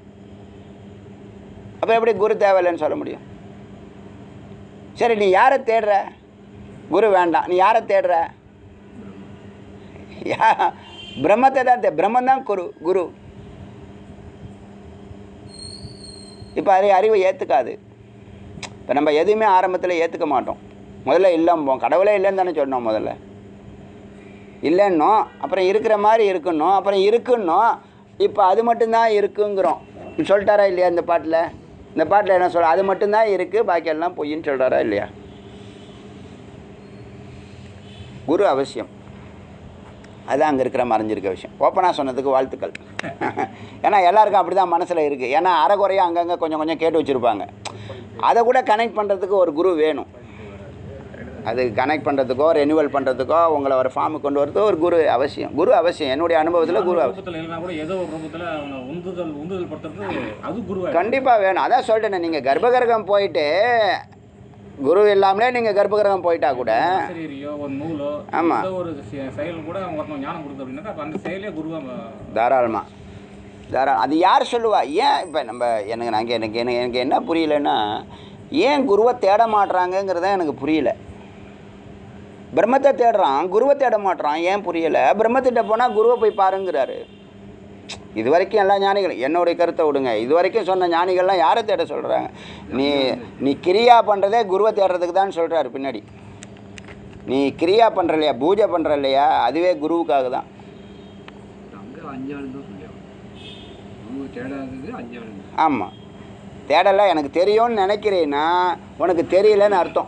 அப்போ எப்படி குரு தேவையில்லைன்னு சொல்ல முடியும் சரி நீ யாரை தேடுற குரு வேண்டாம் நீ யாரை தேடுற யா பிரம்மத்தை தான் தே பிரம்மன் தான் குரு குரு இப்போ அறி அறிவை ஏற்றுக்காது இப்போ நம்ம எதுவுமே ஆரம்பத்தில் ஏற்றுக்க மாட்டோம் முதல்ல இல்லம்போம் கடவுளே இல்லைன்னு தானே சொன்னோம் முதல்ல இல்லைன்னோம் அப்புறம் இருக்கிற மாதிரி இருக்குன்னோம் அப்புறம் இருக்குன்னோம் இப்போ அது மட்டும்தான் இருக்குங்கிறோம் சொல்லிட்டாரா இல்லையா இந்த பாட்டில் இந்த பாட்டில் என்ன சொல்ல அது மட்டும்தான் இருக்குது பாக்கி எல்லாம் பொய்ன்னு சொல்கிறாரா இல்லையா குரு அவசியம் அதுதான் அங்கே இருக்கிற மறைஞ்சிருக்க விஷயம் ஓப்பனாக சொன்னதுக்கு வாழ்த்துக்கள் ஏன்னா எல்லாருக்கும் அப்படி தான் மனசில் இருக்குது ஏன்னா அரைக்குறையாக அங்கங்கே கொஞ்சம் கொஞ்சம் கேட்டு வச்சுருப்பாங்க அதை கூட கனெக்ட் பண்ணுறதுக்கு ஒரு குரு வேணும் அது கனெக்ட் பண்ணுறதுக்கோ ரெனியூவல் பண்ணுறதுக்கோ உங்களை ஒரு ஃபார்முக்கு கொண்டு வரதுக்கோ ஒரு குரு அவசியம் குரு அவசியம் என்னுடைய அனுபவத்தில் குரு அவசியம் ரூபத்தில் இல்லைனா கூட ஏதோ ஒரு ரூபத்தில் அவனை உந்துதல் உந்துதல் படுத்துறது அது குருவா கண்டிப்பாக வேணும் அதான் சொல்லிட்டேனே நீங்கள் கர்ப்பகிரகம் போயிட்டு குரு இல்லாமலே நீங்கள் கர்ப்பகிரகம் போயிட்டா கூட ஆசிரியரையோ ஒரு நூலோ ஆமா. ஏதோ ஒரு செ- செயல் கூட ஒருத்தன் ஞானம் கொடுத்து அப்படின்னாக்கா அப்ப அந்த செயலே குருவா ம- தாராளமாக தாராளம் அது யார் சொல்லுவா ஏன் இப்போ நம்ம எனக்கு நாங்கள் எனக்கு எனக்கு எனக்கு என்ன புரியலன்னா ஏன் குருவை தேட மாட்றாங்கங்கிறது தான் எனக்கு புரியல பிரம்மத்தை தேடுறான் குருவை தேட மாட்றான் ஏன் புரியலை பிரம்மத்திட்ட போனால் குருவை போய் பாருங்கிறாரு இது வரைக்கும் எல்லா ஞானிகளும் என்னுடைய கருத்தை விடுங்க இது வரைக்கும் சொன்ன ஞானிகள்லாம் யாரை தேட சொல்கிறாங்க நீ நீ கிரியா பண்ணுறதே குருவை தேடுறதுக்கு தான் சொல்கிறாரு பின்னாடி நீ கிரியா பண்ணுற இல்லையா பூஜை பண்ணுற இல்லையா அதுவே குருவுக்காக தான் அங்கே அஞ்சானு தான் சொல்லியாகும் குரு தேடாதது அஞ்சானு ஆமாம் தேடலை எனக்கு தெரியும்னு நினைக்கிறேன்னா உனக்கு தெரியலன்னு அர்த்தம்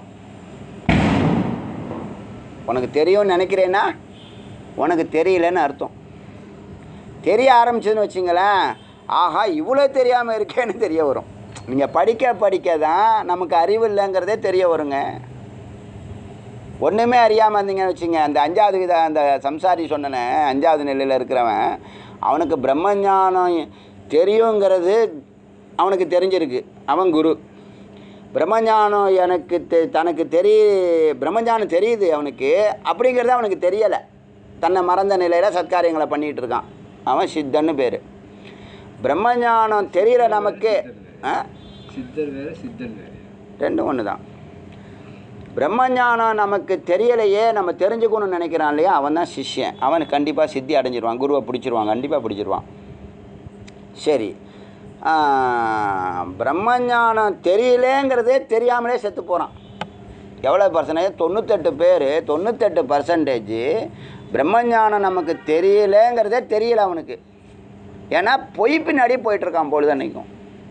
உனக்கு தெரியும்னு நினைக்கிறேன்னா உனக்கு தெரியலன்னு அர்த்தம் தெரிய ஆரம்பிச்சதுன்னு வச்சுங்களேன் ஆஹா இவ்வளோ தெரியாமல் இருக்கேன்னு தெரிய வரும் நீங்கள் படிக்க படிக்க தான் நமக்கு அறிவு இல்லைங்கிறதே தெரிய வருங்க ஒன்றுமே அறியாமல் இருந்தீங்கன்னு வச்சுங்க அந்த அஞ்சாவது வித அந்த சம்சாரி சொன்னனே அஞ்சாவது நிலையில் இருக்கிறவன் அவனுக்கு பிரம்மஞானம் தெரியுங்கிறது அவனுக்கு தெரிஞ்சிருக்கு அவன் குரு பிரம்மஞானம் எனக்கு தெ தனக்கு தெரிய பிரம்மஞானம் தெரியுது அவனுக்கு அப்படிங்கிறது அவனுக்கு தெரியலை தன்னை மறந்த நிலையில் சத்காரியங்களை பண்ணிகிட்டு இருக்கான் அவன் சித்தன்னு பேர் பிரம்மஞானம் தெரிகிற நமக்கு ஆ சித்தர் வேற சித்தன் வேற ரெண்டும் ஒன்று தான் பிரம்மஞானம் நமக்கு தெரியலையே நம்ம தெரிஞ்சுக்கணும்னு நினைக்கிறான் இல்லையா அவன் தான் சிஷ்யன் அவனுக்கு கண்டிப்பாக சித்தி அடைஞ்சிருவான் குருவை பிடிச்சிருவான் கண்டிப்பாக பிடிச்சிருவான் சரி ஆ, பிரம்மஞானம் தெரியலேங்கிறதே தெரியாமலே செத்து போகிறான் எவ்வளோ பர்சன்டேஜ் தொண்ணூத்தெட்டு பேர் தொண்ணூத்தெட்டு பர்சன்டேஜ் பிரம்மஞானம் நமக்கு தெரியலேங்கிறதே தெரியல அவனுக்கு ஏன்னா பொய் பின்னாடி போயிட்டுருக்கான் பொழுது அன்னைக்கும்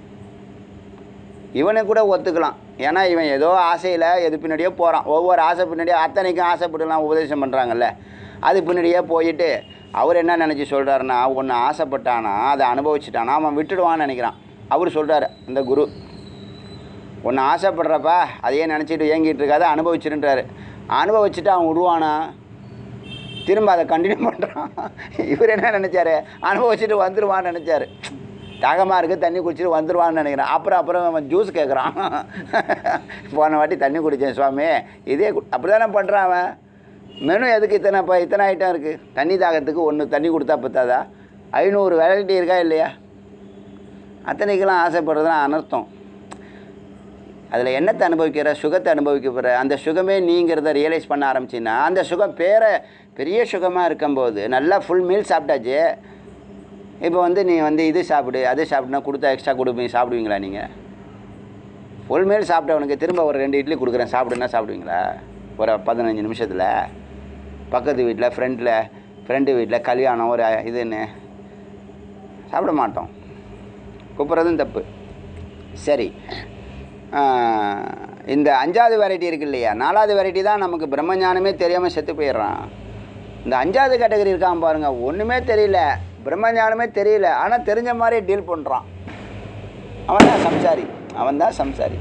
இவனை கூட ஒத்துக்கலாம் ஏன்னா இவன் ஏதோ ஆசையில் எது பின்னாடியோ போகிறான் ஒவ்வொரு ஆசை பின்னாடியே அத்தனைக்கும் ஆசைப்பட்டுலாம் உபதேசம் பண்ணுறாங்கல்ல அது பின்னாடியே போயிட்டு அவர் என்ன நினச்சி சொல்கிறாருன்னா ஒன்று ஆசைப்பட்டானா அதை அனுபவிச்சுட்டானா அவன் விட்டுடுவான்னு நினைக்கிறான் அவர் சொல்கிறாரு இந்த குரு ஒன்று ஆசைப்படுறப்ப அதையே நினச்சிட்டு ஏங்கிட்டு இருக்காத அனுபவிச்சிருன்றாரு அனுபவிச்சுட்டு அவன் விடுவானா திரும்ப அதை கண்டினியூ பண்ணுறான் இவர் என்ன நினச்சாரு அனுபவிச்சுட்டு வந்துடுவான்னு நினச்சாரு தாகமாக இருக்குது தண்ணி குடிச்சிட்டு வந்துடுவான்னு நினைக்கிறேன் அப்புறம் அப்புறம் அவன் ஜூஸ் கேட்குறான் போன வாட்டி தண்ணி குடித்தேன் சுவாமி இதே அப்படி தானே பண்ணுறான் அவன் மெனு எதுக்கு இத்தனை இப்போ இத்தனை ஐட்டம் இருக்குது தண்ணி தாகத்துக்கு ஒன்று தண்ணி கொடுத்தா பத்தாதா ஐநூறு வெரைட்டி இருக்கா இல்லையா அத்தனைக்கெல்லாம் ஆசைப்படுறதுலாம் அனர்த்தம் அதில் என்னத்தை அனுபவிக்கிற சுகத்தை அனுபவிக்க போகிற அந்த சுகமே நீங்கிறத ரியலைஸ் பண்ண ஆரம்பிச்சின்னா அந்த சுகம் பேரை பெரிய சுகமாக இருக்கும்போது நல்லா ஃபுல் மீல் சாப்பிட்டாச்சு இப்போ வந்து நீ வந்து இது சாப்பிடு அது சாப்பிடுனா கொடுத்தா எக்ஸ்ட்ரா கொடுப்பீங்க சாப்பிடுவீங்களா நீங்கள் ஃபுல் மீல் சாப்பிட்டவனுக்கு திரும்ப ஒரு ரெண்டு இட்லி கொடுக்குறேன் சாப்பிடுன்னா சாப்பிடுவீங்களா ஒரு பதினஞ்சு நிமிஷத்தில் பக்கத்து வீட்டில் ஃப்ரெண்டில் ஃப்ரெண்டு வீட்டில் கல்யாணம் ஒரு இதுன்னு சாப்பிட மாட்டோம் கூப்பிட்றதும் தப்பு சரி ஆஹ், இந்த அஞ்சாவது வெரைட்டி இருக்கு இல்லையா நாலாவது வெரைட்டி தான் நமக்கு பிரம்மஞானமே தெரியாமல் செத்து போயிடுறான் இந்த அஞ்சாவது கேட்டகரி இருக்கான் பாருங்க ஒன்றுமே தெரியல பிரம்மஞானமே தெரியல ஆனால் தெரிஞ்ச மாதிரி டீல் பண்ணுறான் அவன் தான் சம்சாரி அவன் தான் சம்சாரி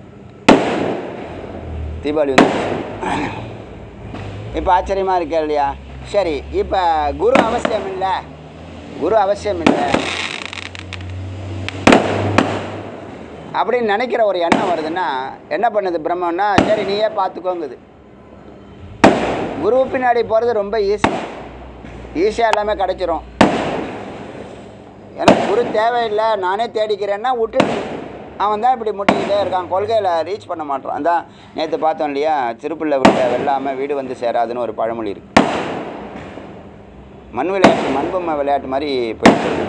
தீபாவளி வந்து இப்போ ஆச்சரியமாக இருக்கா இல்லையா சரி இப்போ குரு அவசியம் இல்லை குரு அவசியம் இல்லை அப்படின்னு நினைக்கிற ஒரு எண்ணம் வருதுன்னா என்ன பண்ணுது பிரம்மன்னா சரி நீயே பார்த்துக்கோங்குது குரு பின்னாடி போகிறது ரொம்ப ஈஸி ஈஸியாக எல்லாமே கிடச்சிரும் எனக்கு குரு தேவையில்லை நானே தேடிக்கிறேன்னா விட்டுட்டு அவன் தான் இப்படி முட்டிக்கிட்டே இருக்கான் கொள்கையில் ரீச் பண்ண மாட்டான் அதான் நேற்று பார்த்தோம் இல்லையா திருப்புள்ள விட்ட வெள்ளாமல் வீடு வந்து சேராதுன்னு ஒரு பழமொழி இருக்கு மண் விளையாட்டு மண்பொம்மை விளையாட்டு மாதிரி போயிட்டு இருக்கு.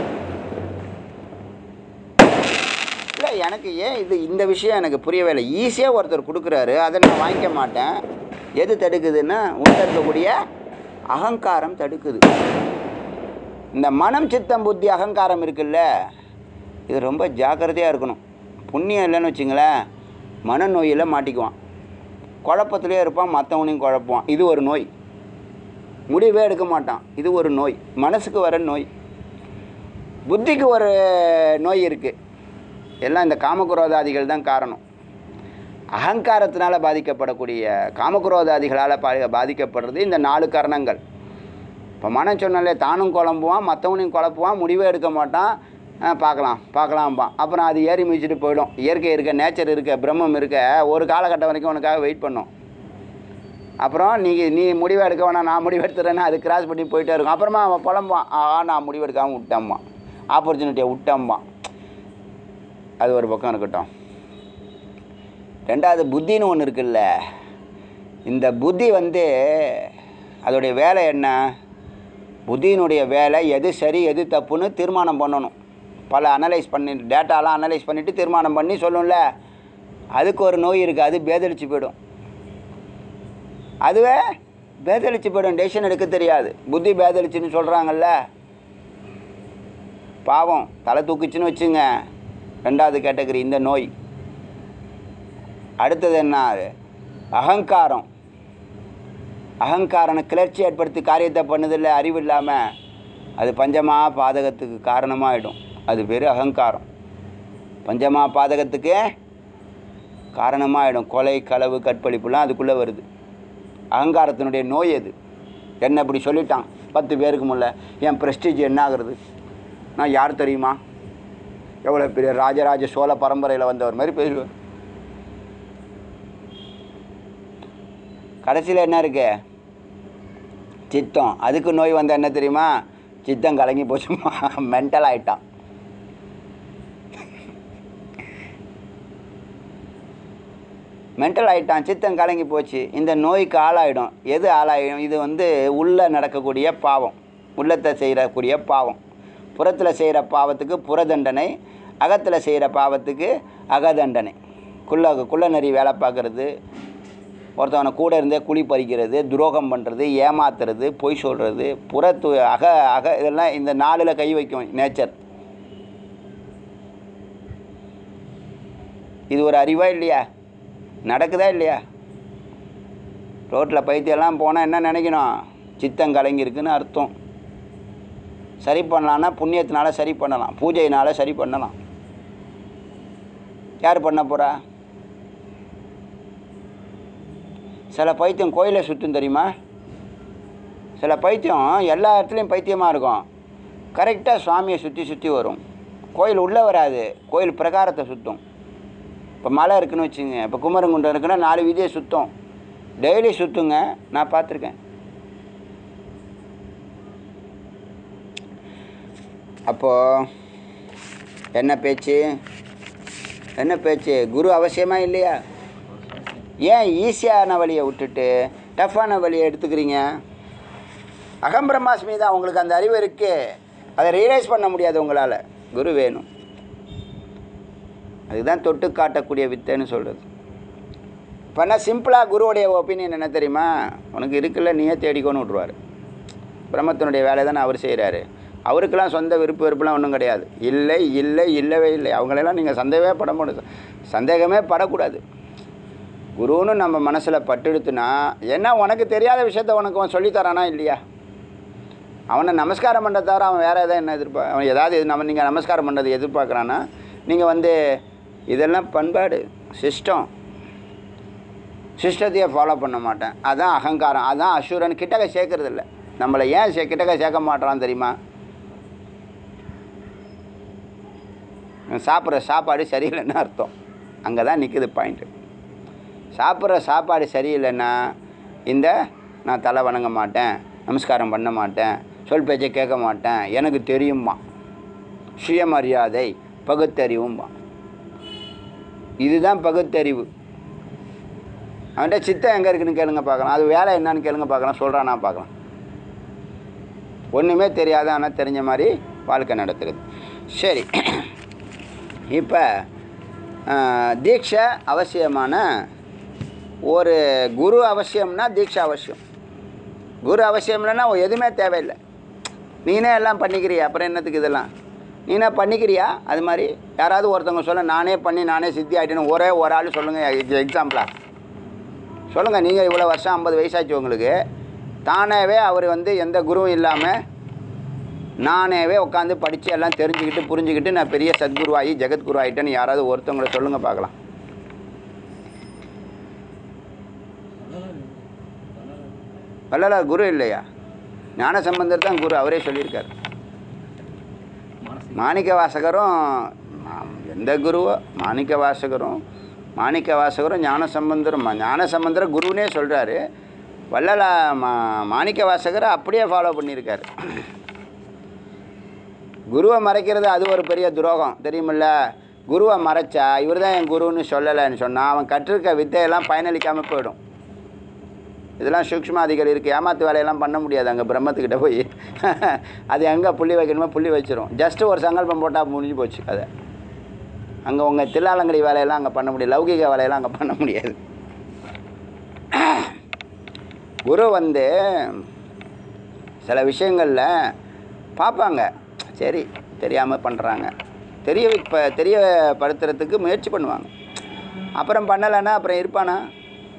இல்லை எனக்கு ஏன் இது இந்த விஷயம் எனக்கு புரியவே இல்லை ஈஸியாக ஒருத்தர் கொடுக்குறாரு அதை நான் வாங்கிக்க மாட்டேன் எது தடுக்குதுன்னா உள்ள இருக்கக்கூடிய அகங்காரம் தடுக்குது இந்த மனம் சித்தம் புத்தி அகங்காரம் இருக்குல்ல இது ரொம்ப ஜாக்கிரதையாக இருக்கணும் புண்ணியம் இல்லைன்னு வச்சுங்களேன் மனநோயில் மாட்டிக்குவான் குழப்பத்திலே இருப்பான் மற்றவனையும் குழப்புவான் இது ஒரு நோய் முடிவே எடுக்க மாட்டான் இது ஒரு நோய் மனசுக்கு வர நோய் புத்திக்கு ஒரு நோய் இருக்குது எல்லாம் இந்த காமகுரோதாதிகள் தான் காரணம் அகங்காரத்தினால பாதிக்கப்படக்கூடிய காமகுரோதாதிகளால் பா பாதிக்கப்படுறது இந்த நாலு காரணங்கள் இப்போ மனம் சொன்னாலே தானும் குழம்புவான் மற்றவனையும் குழப்புவான் முடிவே எடுக்க மாட்டான் ஆ, பார்க்கலாம் பார்க்கலாம்பான் அப்புறம் அது ஏறி மிதிச்சுட்டு போயிடும் இயற்கை இருக்க நேச்சர் இருக்க பிரம்மம் இருக்க ஒரு காலகட்டம் வரைக்கும் உனக்காக வெயிட் பண்ணும் அப்புறம் நீ நீ முடிவு எடுக்க வேணாம் நான் முடிவு எடுத்துறேன்னா அது கிராஸ் பண்ணி போயிட்டே இருக்கும் அப்புறமா அவன் புலம்பான் ஆ நான் முடிவு எடுக்காமல் விட்டம்பான் ஆப்பர்ச்சுனிட்டியை விட்டம்பான் அது ஒரு பக்கம் இருக்கட்டும் ரெண்டாவது புத்தின்னு ஒன்று இருக்குல்ல இந்த புத்தி வந்து அதோடைய வேலை என்ன புத்தியினுடைய வேலை எது சரி எது தப்புன்னு தீர்மானம் பண்ணணும் பல அனலைஸ் பண்ணி டேட்டாலாம் அனலைஸ் பண்ணிவிட்டு தீர்மானம் பண்ணி சொல்லும்ல அதுக்கு ஒரு நோய் இருக்குது அது பேதளிச்சு போயிடும் அதுவே பேதளிச்சு போயிடும் டெசிஷன் எடுக்க தெரியாது புத்தி பேதளிச்சுன்னு சொல்கிறாங்கல்ல பாவம் தலை தூக்குச்சுன்னு வச்சுங்க ரெண்டாவது கேட்டகரி இந்த நோய் அடுத்தது என்ன அகங்காரம் அகங்காரம் கிளர்ச்சி ஏற்படுத்தி காரியத்தை பண்ணுதில்ல அறிவு இல்லாமல் அது பஞ்சமா பாதகத்துக்கு காரணமாகிடும் அது பேர் அகங்காரம் பஞ்சமா பாதகத்துக்கு காரணமாகிடும் கொலை களவு கற்பழிப்புலாம் அதுக்குள்ளே வருது அகங்காரத்தினுடைய நோய் அது என்ன இப்படி சொல்லிட்டான் பத்து பேருக்கு முல்ல என் ப்ரெஸ்டீஜ் என்ன ஆகுறது நான் யார் தெரியுமா எவ்வளோ பெரிய ராஜராஜ சோழ பரம்பரையில் வந்தவர் மாதிரி பேசுவார் கடைசியில் என்ன இருக்கு சித்தம் அதுக்கு நோய் வந்தால் என்ன தெரியுமா சித்தம் கலங்கி போச்சுமா மென்டல் ஆயிட்டான் மென்டல் ஆயிட்டான் சித்தம் கலங்கி போச்சு இந்த நோய்க்கு ஆளாயிடும் எது ஆளாயிடும் இது வந்து உள்ளே நடக்கக்கூடிய பாவம் உள்ளத்தை செய்யக்கூடிய பாவம் புறத்தில் செய்கிற பாவத்துக்கு புற தண்டனை அகத்தில் செய்கிற பாவத்துக்கு அகதண்டனை குள்ள குள்ள நெறி வேலை பார்க்குறது ஒருத்தவனை கூட இருந்தே குழி பறிக்கிறது துரோகம் பண்ணுறது ஏமாத்துறது பொய் சொல்கிறது புறத்து அக அக இதெல்லாம் இந்த நாளில் கை வைக்கும் நேச்சர் இது ஒரு அறிவா இல்லையா நடக்குதா இல்லையா ரோட்டில் பைத்தியெல்லாம் போனால் என்ன நினைக்கணும் சித்தம் கலங்கியிருக்குன்னு அர்த்தம் சரி பண்ணலான்னா புண்ணியத்தினால சரி பண்ணலாம் பூஜையினால சரி பண்ணலாம் யார் பண்ண போகிறா சில பைத்தியம் கோயிலை சுற்றும் தெரியுமா சில பைத்தியம் எல்லா இடத்துலையும் பைத்தியமாக இருக்கும் கரெக்டாக சுவாமியை சுற்றி சுற்றி வரும் கோயில் உள்ளே வராது கோயில் பிரகாரத்தை சுற்றும் இப்போ மலை இருக்குன்னு வச்சுங்க இப்போ குமரங்குண்டம் இருக்குன்னா நாலு வீதியை சுத்தம் டெய்லி சுற்றுங்க நான் பார்த்துருக்கேன் அப்போது என்ன பேச்சு என்ன பேச்சு குரு அவசியமா இல்லையா ஏன் ஈஸியான வழியை விட்டுட்டு டஃப்பான வழியை எடுத்துக்கிறீங்க அகம் பிரம்மாஸ்மி தான் உங்களுக்கு அந்த அறிவு இருக்கு அதை ரியலைஸ் பண்ண முடியாது உங்களால் குரு வேணும் அதுதான் தொட்டு காட்டக்கூடிய வித்தைன்னு சொல்கிறது இப்போ என்ன சிம்பிளாக குருவுடைய ஒப்பீனியன் என்ன தெரியுமா உனக்கு இருக்குல்ல நீயே தேடிக்கோன்னு விட்ருவார் பிரம்மத்தினுடைய வேலை தானே அவர் செய்கிறாரு அவருக்கெல்லாம் சொந்த விருப்பு வெறுப்புலாம் ஒன்றும் கிடையாது இல்லை இல்லை இல்லவே இல்லை அவங்களெல்லாம் நீங்கள் சந்தேகமே பட முடியாது சந்தேகமே படக்கூடாது குருன்னு நம்ம மனசில் பட்டெடுத்துனா என்ன உனக்கு தெரியாத விஷயத்த உனக்கு அவன் சொல்லித்தரானா இல்லையா அவனை நமஸ்காரம் பண்ணுறத தவிர அவன் வேறு எதாவது என்ன எதிர்பா அவன் ஏதாவது இது நம்ம நீங்கள் நமஸ்காரம் பண்ணுறது எதிர்பார்க்குறான்னா நீங்கள் வந்து இதெல்லாம் பண்பாடு சிஸ்டம் சிஸ்டத்தையே ஃபாலோ பண்ண மாட்டேன் அதான் அகங்காரம் அதான் அசூரன் கிட்டக்க சேர்க்கறது இல்லை நம்மளை ஏன் சே கிட்டக்க சேர்க்க மாட்டான் தெரியுமா இவன் சாப்பிட்ற சாப்பாடு சரியில்லைன்னு அர்த்தம் அங்கே தான் நிற்குது பாயிண்ட்டு சாப்பிட்ற சாப்பாடு சரியில்லைன்னா இந்த நான் தலை வணங்க மாட்டேன் நமஸ்காரம் பண்ண மாட்டேன் சொல் பேச்சை கேட்க மாட்டேன் எனக்கு தெரியுமா சுயமரியாதை பகுத்தறிவும்பா இதுதான் பகுத்தறிவு அவன்கிட்ட சித்தம் எங்கே இருக்குன்னு கேளுங்க பார்க்கலாம் அது வேலை என்னன்னு கேளுங்க பார்க்கலாம் சொல்கிறானா பார்க்கலாம் ஒன்றுமே தெரியாத ஆனால் தெரிஞ்ச மாதிரி வாழ்க்கை நடத்துறது சரி இப்போ தீட்சை அவசியமான ஒரு குரு அவசியம்னா தீட்சை அவசியம் குரு அவசியம் இல்லைன்னா எதுவுமே தேவையில்லை நீனே எல்லாம் பண்ணிக்கிறியா அப்புறம் என்னத்துக்கு இதெல்லாம் நீனே பண்ணிக்கிறியா அது மாதிரி யாராவது ஒருத்தவங்க சொல்ல நானே பண்ணி நானே சித்தி ஆகிட்டேன்னு ஒரே ஒரு ஆள் சொல்லுங்கள் எக்ஸாம்பிளாக சொல்லுங்கள் நீங்கள் இவ்வளோ வருஷம் ஐம்பது வயசாச்சு உங்களுக்கு தானாகவே அவர் வந்து எந்த குருவும் இல்லாமல் நானேவே உட்காந்து படித்து எல்லாம் தெரிஞ்சுக்கிட்டு புரிஞ்சுக்கிட்டு நான் பெரிய சத்குருவாகி ஜெகத்குரு ஆகிட்டேன்னு யாராவது ஒருத்தவங்களை சொல்லுங்கள் பார்க்கலாம் வள்ளலார் குரு இல்லையா ஞான சம்பந்தர் தான் குரு அவரே சொல்லியிருக்கார் மாணிக்க வாசகரும் ஆம், எந்த குருவோ மாணிக்க வாசகரும் மாணிக்க வாசகரும் ஞான சம்பந்தரும் ம- ஞான சம்பந்தர குருனே சொல்கிறாரு வள்ளலா மா மாணிக்க வாசகரை அப்படியே ஃபாலோ பண்ணியிருக்காரு குருவை மறைக்கிறது அது ஒரு பெரிய துரோகம் தெரியுமில்ல குருவை மறைச்சா இவர் தான் என் குருன்னு சொல்லலைன்னு சொன்னால் அவன் கற்றிருக்க வித்தையெல்லாம் பயனளிக்காமல் போயிடும் இதெல்லாம் சூக்ஷ்மாதிகள் இருக்குது ஏமாத்து வேலையெல்லாம் பண்ண முடியாது அங்கே பிரம்மத்துக்கிட்ட போய் அது எங்கே புள்ளி வைக்கணுமோ புள்ளி வச்சிரும் ஜஸ்ட்டு ஒரு சங்கல்பம் போட்டால் முடிஞ்சு போச்சு அதை அங்கே உங்கள் தில்லாலங்கடி வேலையெல்லாம் அங்கே பண்ண முடியாது லௌகிக வேலையெல்லாம் அங்கே பண்ண முடியாது குரு வந்து சில விஷயங்களில் பார்ப்பாங்க சரி தெரியாமல் பண்ணுறாங்க தெரிய வைப்ப தெரியப்படுத்துறதுக்கு முயற்சி பண்ணுவாங்க அப்புறம் பண்ணலைன்னா அப்புறம் இருப்பானா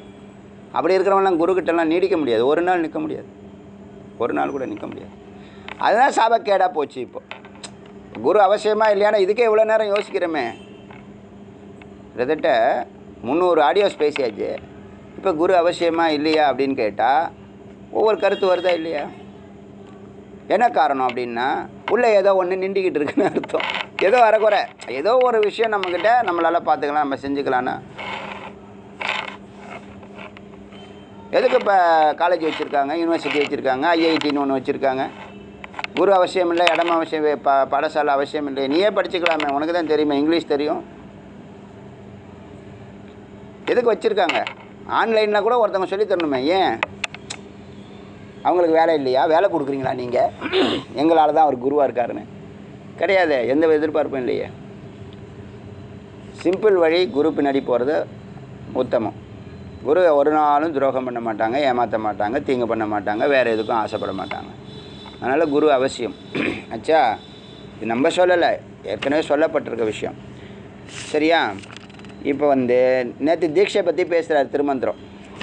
அப்படி இருக்கிறவங்களாம் குருக்கிட்டலாம் நீடிக்க முடியாது ஒரு நாள் நிற்க முடியாது ஒரு நாள் கூட நிற்க முடியாது அதுதான் சாபக்கேடாக போச்சு இப்போ குரு அவசியமா இல்லையானா இதுக்கே இவ்வளோ நேரம் யோசிக்கிறோமே கிட்டத்தட்ட முந்நூறு ஆடியோஸ் பேசியாச்சு இப்போ குரு அவசியமா இல்லையா அப்படின்னு கேட்டால் ஒவ்வொரு கருத்து வருதா இல்லையா என்ன காரணம் அப்படின்னா உள்ளே ஏதோ ஒன்று நின்றுக்கிட்டு இருக்குன்னு அர்த்தம் ஏதோ அறக்குறை ஏதோ ஒரு விஷயம் நம்மக்கிட்ட நம்மளால் பார்த்துக்கலாம் நம்ம செஞ்சுக்கலான்னு எதுக்கு இப்போ காலேஜ் வச்சுருக்காங்க யூனிவர்சிட்டி வச்சுருக்காங்க ஐஐடின்னு ஒன்று வச்சுருக்காங்க குரு அவசியம் இல்லை இடம் அவசியம் இல்லை, ப பாடசாலை அவசியம் இல்லை நீயே படிச்சுக்கலாமே உனக்கு தான் தெரியுமே இங்கிலீஷ் தெரியும் எதுக்கு வச்சுருக்காங்க ஆன்லைனில் கூட ஒருத்தவங்க சொல்லித் தரணுமே ஏன் அவங்களுக்கு வேலை இல்லையா வேலை கொடுக்குறீங்களா நீங்கள் எங்களால் தான் அவர் குருவாக இருக்காருன்னு கிடையாது எந்த எதிர்பார்ப்பும் இல்லையே சிம்பிள் வழி குரு பின்னாடி போகிறது உத்தமம் குரு ஒரு நாளும் துரோகம் பண்ண மாட்டாங்க ஏமாற்ற மாட்டாங்க தீங்கு பண்ண மாட்டாங்க வேறு எதுக்கும் ஆசைப்பட மாட்டாங்க அதனால் குரு அவசியம் ஆச்சா இது நம்ம சொல்லலை ஏற்கனவே சொல்லப்பட்டிருக்க விஷயம் சரியா இப்போ வந்து நேற்று தீட்சை பற்றி பேசுகிறார் திருமந்திரம்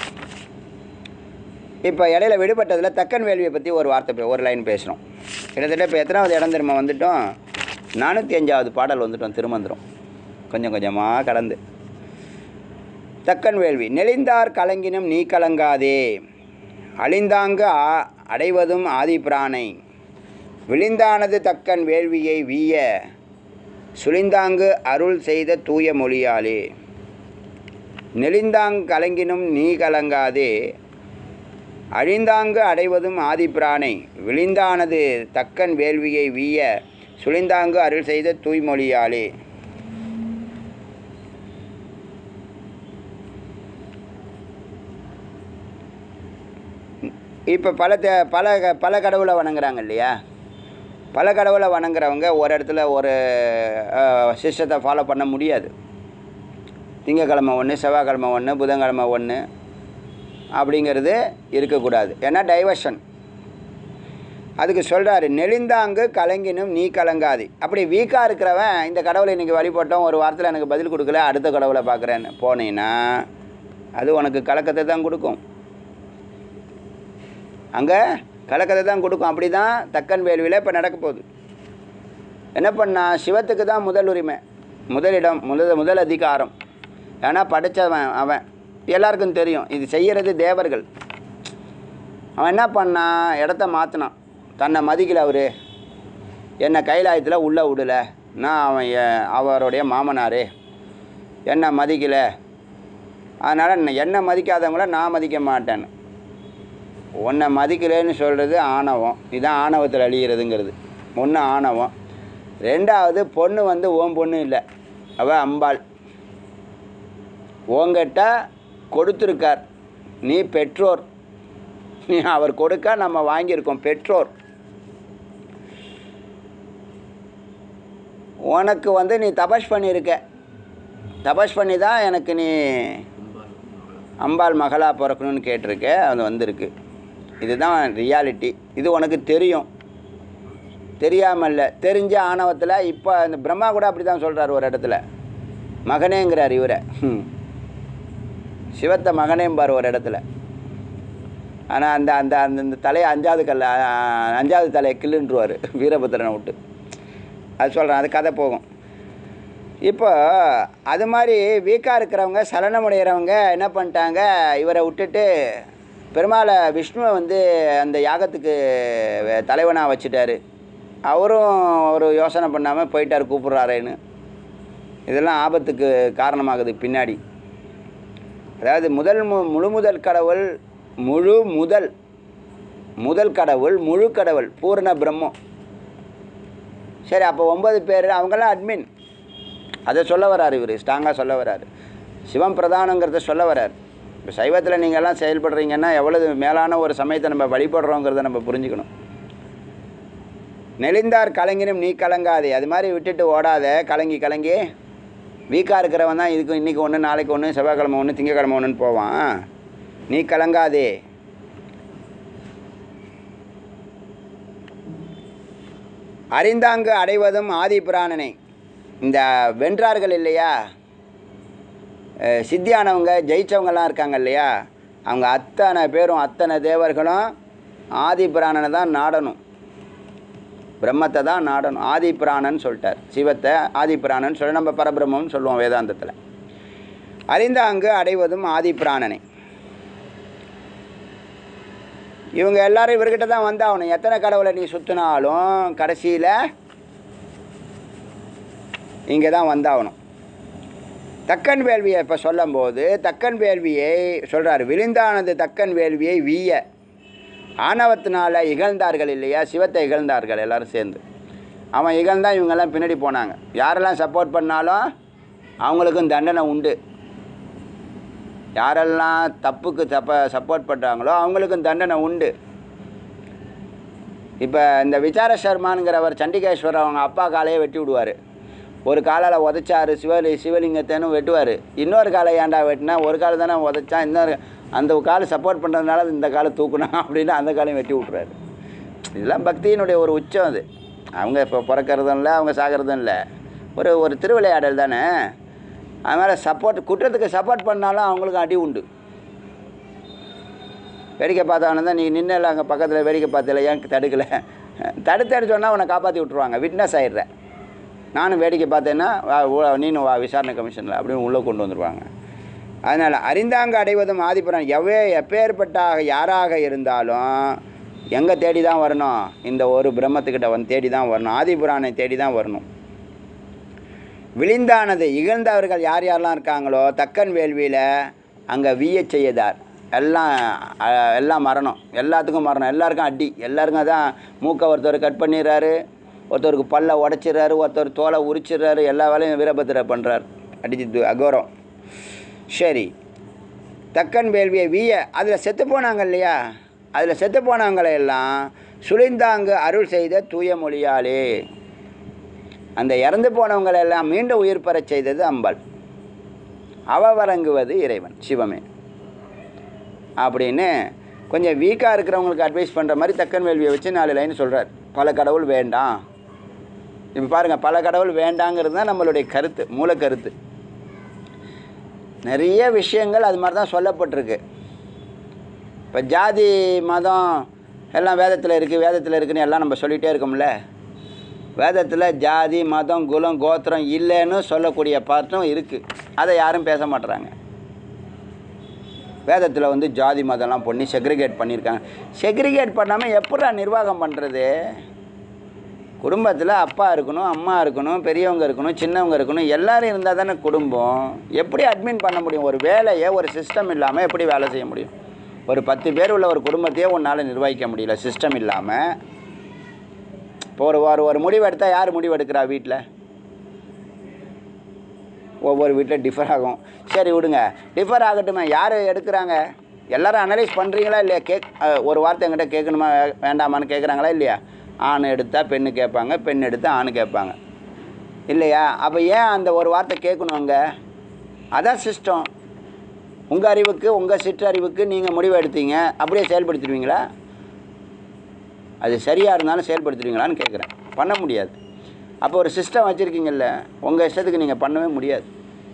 இப்போ இடையில விடுபட்டதில் தக்கன் வேள்வியை பற்றி ஒரு வார்த்தை பே- ஒரு லைன் பேசுகிறோம் கிட்டத்தட்ட இப்போ எத்தனாவது இடம் திரும்ப வந்துட்டோம் நானூற்றி அஞ்சாவது பாடல் வந்துட்டோம் திருமந்திரம் கொஞ்சம் கொஞ்சமாக கடந்து தக்கன் வேள்வி நெளிந்தார் கலங்கினும் நீ கலங்காதே அழிந்தாங்கு ஆ- அடைவதும் ஆதிபிரானை விழிந்தானது தக்கன் வேள்வியை வீய சுழிந்தாங்கு அருள் செய்த தூய மொழியாலே நெளிந்தாங் கலங்கினும் நீ கலங்காதே அழிந்தாங்கு அடைவதும் ஆதிபிரானை விழிந்தானது தக்கன் வேள்வியை வீய சுழிந்தாங்கு அருள் செய்த தூய்மொழியாலே இப்போ பல த பல க- பல கடவுளை வணங்குறாங்க இல்லையா பல கடவுளை வணங்குறவங்க ஒரு இடத்துல ஒரு சிஸ்டத்தை ஃபாலோ பண்ண முடியாது திங்கக்கிழமை ஒன்று செவ்வாய்க்கிழமை ஒன்று புதன்கிழமை ஒன்று அப்படிங்கிறது இருக்கக்கூடாது ஏன்னா டைவர்ஷன் அதுக்கு சொல்கிறாரு நெளிந்தாங்கு கலங்கினும் நீ கலங்காது அப்படி வீக்காக இருக்கிறவன் இந்த கடவுளை இன்றைக்கி வழிபட்டோம் ஒரு வாரத்தில் எனக்கு பதில் கொடுக்கல அடுத்த கடவுளை பார்க்குறேன்னு போனீங்கன்னா அது உனக்கு கலக்கத்தை தான் கொடுக்கும் அங்கே கலக்கத்தை தான் கொடுக்கும் அப்படி தான் தக்கன் வேள்வியில் இப்போ நடக்க போகுது என்ன பண்ணா சிவத்துக்கு தான் முதல் உரிமை முதலிடம் முதல் முதல் அதிகாரம் ஏன்னா படித்தவன் அவன் எல்லாருக்கும் தெரியும் இது செய்கிறது தேவர்கள் அவன் என்ன பண்ணான் இடத்த மாற்றினான் தன்னை மதிக்கல அவர் என்னை கைலாயத்தில் உள்ளே விடல நான் அவன் எ- அவருடைய மாமனார் என்னை மதிக்கலை அதனால் என்னை மதிக்காதவங்கள நான் மதிக்க மாட்டேன்னு உன்னை மதிக்கலைன்னு சொல்கிறது ஆணவம் இதான் ஆணவத்தில் அழிகிறதுங்கிறது ஒன்று ஆணவம் ரெண்டாவது பொண்ணு வந்து ஓன் பொண்ணு இல்லை அவள் அம்பாள் உங்ககிட்ட கொடுத்துருக்கார் நீ பெற்றோர் நீ அவர் கொடுக்க நம்ம வாங்கியிருக்கோம் பெற்றோர் உனக்கு வந்து நீ தபஸ் பண்ணியிருக்க தபஸ் பண்ணி தான் எனக்கு நீ அம்பாள் மகளா பிறக்கணும்னு கேட்டிருக்க அது வந்திருக்கு இதுதான் ரியாலிட்டி இது உனக்கு தெரியும் தெரியாமல் இல்லை தெரிஞ்ச ஆணவத்தில் இப்போ இந்த பிரம்மா கூட அப்படி தான் சொல்கிறார் ஒரு இடத்துல மகனேங்கிறார் இவரை ஹம். சிவத்தை மகனேம்பார் ஒரு இடத்துல ஆனால் அந்த அந்த அந்த அந்த தலையை அஞ்சாவது கல்ல அ- அஞ்சாவது தலையை கில்லுன்றுவார் வீரபத்திரனை விட்டு அது சொல்கிறேன் அது கதை போகும் இப்போ அது மாதிரி வீக்காக இருக்கிறவங்க சலனமுடைகிறவங்க என்ன பண்ணிட்டாங்க இவரை விட்டுட்டு பெருமாளை விஷ்ணுவை வந்து அந்த யாகத்துக்கு தலைவனாக வச்சுட்டாரு அவரும் ஒரு யோசனை பண்ணாமல் போயிட்டார் கூப்பிட்றாரேன்னு இதெல்லாம் ஆபத்துக்கு காரணமாகுது பின்னாடி அதாவது முதல் மு முழு முதல் கடவுள் முழு முதல் முதல் கடவுள் முழு கடவுள் பூர்ண பிரம்மம் சரி அப்போ ஒன்பது பேர் அவங்கெல்லாம் அட்மின் அதை சொல்ல வராரு இவர் ஸ்ட்ராங்காக சொல்ல வராரு சிவம் பிரதானங்கிறத சொல்ல வராரு இப்போ சைவத்தில் நீங்கள் எல்லாம் செயல்படுறீங்கன்னா எவ்வளவு மேலான ஒரு சமயத்தை நம்ம வழிபடுறோங்கிறத நம்ம புரிஞ்சுக்கணும் நெளிந்தார் கலங்கினும் நீ கலங்காதே அது மாதிரி விட்டுட்டு ஓடாத கலங்கி கலங்கி வீக்காக இருக்கிறவன் தான் இதுக்கு இன்றைக்கி ஒன்று நாளைக்கு ஒன்று செவ்வாய்க்கிழமை ஒன்று திங்கக்கிழமை ஒன்றுன்னு போவான் நீ கலங்காதே அறிந்தாங்கு அடைவதும் ஆதி பிராணனை இந்த வென்றார்கள் இல்லையா அஹ் சித்தியானவங்க ஜெயிச்சவங்கெல்லாம் இருக்காங்க இல்லையா அவங்க அத்தனை பேரும் அத்தனை தேவர்களும் ஆதி பிராணனை தான் நாடணும் பிரம்மத்தை தான் நாடணும் ஆதி பிராணன் சொல்லிட்டார் சிவத்தை ஆதி பிராணன் சொல்லி நம்ம பரபிரம்மம்னு சொல்லுவோம் வேதாந்தத்தில் அறிந்த அங்கு அடைவதும் ஆதி பிராணனை இவங்க எல்லாரும் இவர்கிட்ட தான் வந்தாகணும் எத்தனை கடவுளை நீ சுற்றினாலும் கடைசியில் இங்கே தான் வந்தாகணும் தக்கன் வேள்வியை இப்போ சொல்லும்போது தக்கன் வேள்வியை சொல்கிறார் விழுந்தானது தக்கன் வேள்வியை வீய ஆணவத்தினால இகழ்ந்தார்கள் இல்லையா சிவத்தை இகழ்ந்தார்கள் எல்லாரும் சேர்ந்து அவன் இகழ்ந்தான் இவங்கெல்லாம் பின்னாடி போனாங்க யாரெல்லாம் சப்போர்ட் பண்ணாலும் அவங்களுக்கும் தண்டனை உண்டு யாரெல்லாம் தப்புக்கு தப்ப சப்போர்ட் பண்ணுறாங்களோ அவங்களுக்கும் தண்டனை உண்டு இப்போ இந்த விசார சர்மானுங்கிறவர் சண்டிகேஸ்வரர் அவங்க அப்பா காலையே வெட்டி விடுவார் ஒரு காலால் உதைச்சாரு சிவலி சிவலிங்கத்தைன்னு வெட்டுவார் இன்னொரு காலை ஏன்டா வெட்டினா ஒரு கால் தானே உதைச்சான் இன்னொரு அந்த கால் சப்போர்ட் பண்ணுறதுனால இந்த காலை தூக்கணும் அப்படின்னு அந்த காலையும் வெட்டி விட்றாரு இதெல்லாம் பக்தியினுடைய ஒரு உச்சம் அது அவங்க இப்போ பிறக்கிறதும் இல்லை அவங்க சாகிறதும் இல்லை ஒரு ஒரு திருவிளையாடல் தானே அதனால் சப்போர்ட் குற்றத்துக்கு சப்போர்ட் பண்ணாலும் அவங்களுக்கு அடி உண்டு வேடிக்கை பார்த்தவன தான் நீ நின்னல அங்கே பக்கத்தில் வேடிக்கை பார்த்தல ஏன் தடுக்கலை தடுத்தேன்னு சொன்னால் அவனை காப்பாற்றி விட்ருவாங்க விட்னஸ் ஆயிடுற நானும் வேடிக்கை பார்த்தேன்னா வா, உ- நீனும் வா விசாரணை கமிஷனில் அப்படின்னு உள்ளே கொண்டு வந்துடுவாங்க அதனால் அறிந்தாங்க அடைவதும் ஆதிபுரம் எவ்வே எப்பேற்பட்டாக யாராக இருந்தாலும் எங்கே தேடி தான் வரணும் இந்த ஒரு பிரம்மத்துக்கிட்ட வந்து தேடி தான் வரணும் ஆதிபுரானை தேடி தான் வரணும் விழிந்தானது இகழ்ந்தவர்கள் யார் யாரெல்லாம் இருக்காங்களோ தக்கன் வேள்வியில் அங்கே வீய செய்யதார் எல்லாம் அஹ், எல்லாம் மரணம் எல்லாத்துக்கும் மரணம் எல்லாருக்கும் அடி எல்லாருக்கும் அதான் மூக்கை ஒருத்தர் கட் பண்ணிடுறாரு ஒருத்தருக்கு பல்ல உடச்சிடுறாரு ஒருத்தர் தோலை உரிச்சிடுறாரு எல்லா வேலையும் வீரபத்திர பண்ணுறார் அடிச்சு அகோரம் சரி தக்கன் வேள்வியை வீய அதில் செத்து போனாங்க இல்லையா அதில் செத்து போனவங்களை எல்லாம் சுழிந்தாங்கு அருள் செய்த தூய மொழியாலே அந்த இறந்து போனவங்களை எல்லாம் மீண்டும் உயிர் பெறச் செய்தது அம்பாள் அவ வழங்குவது இறைவன் சிவமே அப்படின்னு கொஞ்சம் வீக்காக இருக்கிறவங்களுக்கு அட்வைஸ் பண்ணுற மாதிரி தக்கன் வேள்வியை வச்சு நாலு லைன் சொல்கிறார் பல கடவுள் வேண்டாம் இப்போ பாருங்கள் பல கடவுள் வேண்டாங்கிறது தான் நம்மளுடைய கருத்து மூல கருத்து நிறைய விஷயங்கள் அது மாதிரி தான் சொல்லப்பட்டிருக்கு இப்போ ஜாதி மதம் எல்லாம் வேதத்தில் இருக்குது வேதத்தில் இருக்குன்னு எல்லாம் நம்ம சொல்லிகிட்டே இருக்கோம்ல வேதத்தில் ஜாதி மதம் குலம் கோத்திரம் இல்லைன்னு சொல்லக்கூடிய பார்ட்டும் இருக்குது அதை யாரும் பேச மாட்டுறாங்க வேதத்தில் வந்து ஜாதி மதம்லாம் பண்ணி செக்ரிகேட் பண்ணியிருக்காங்க செக்ரிகேட் பண்ணாமல் எப்படா நிர்வாகம் பண்ணுறது குடும்பத்தில் அப்பா இருக்கணும் அம்மா இருக்கணும் பெரியவங்க இருக்கணும் சின்னவங்க இருக்கணும் எல்லாரும் இருந்தால் தானே குடும்பம் எப்படி அட்மின் பண்ண முடியும் ஒரு வேலையை ஒரு சிஸ்டம் இல்லாமல் எப்படி வேலை செய்ய முடியும் ஒரு பத்து பேர் உள்ள ஒரு குடும்பத்தையே உன்னால் நிர்வகிக்க முடியல சிஸ்டம் இல்லாமல் இப்போ ஒரு ஒரு ஒரு முடிவு எடுத்தால் யார் முடிவு எடுக்கிறா வீட்டில் ஒவ்வொரு வீட்டில் டிஃபர் ஆகும் சரி விடுங்க டிஃபர் ஆகட்டுமே யார் எடுக்கிறாங்க எல்லாரும் அனலைஸ் பண்ணுறீங்களா இல்லையா கேக் அஹ், ஒரு வார்த்தை என்கிட்ட கேட்கணுமா வே- வேண்டாமான்னு கேட்குறாங்களா இல்லையா ஆண் எடுத்தால் பெண்ணு கேட்பாங்க பெண் எடுத்தால் ஆண் கேட்பாங்க இல்லையா அப்போ ஏன் அந்த ஒரு வார்த்தை கேட்கணும் அங்கே அதான் சிஸ்டம் உங்கள் அறிவுக்கு உங்கள் சிற்றறிவுக்கு நீங்கள் முடிவு எடுத்தீங்க அப்படியே செயல்படுத்திடுவீங்களா அது சரியாக இருந்தாலும் செயல்படுத்துவீங்களான்னு கேட்குறேன் பண்ண முடியாது அப்போ ஒரு சிஸ்டம் வச்சுருக்கீங்கல்ல உங்கள் இஷ்டத்துக்கு நீங்கள் பண்ணவே முடியாது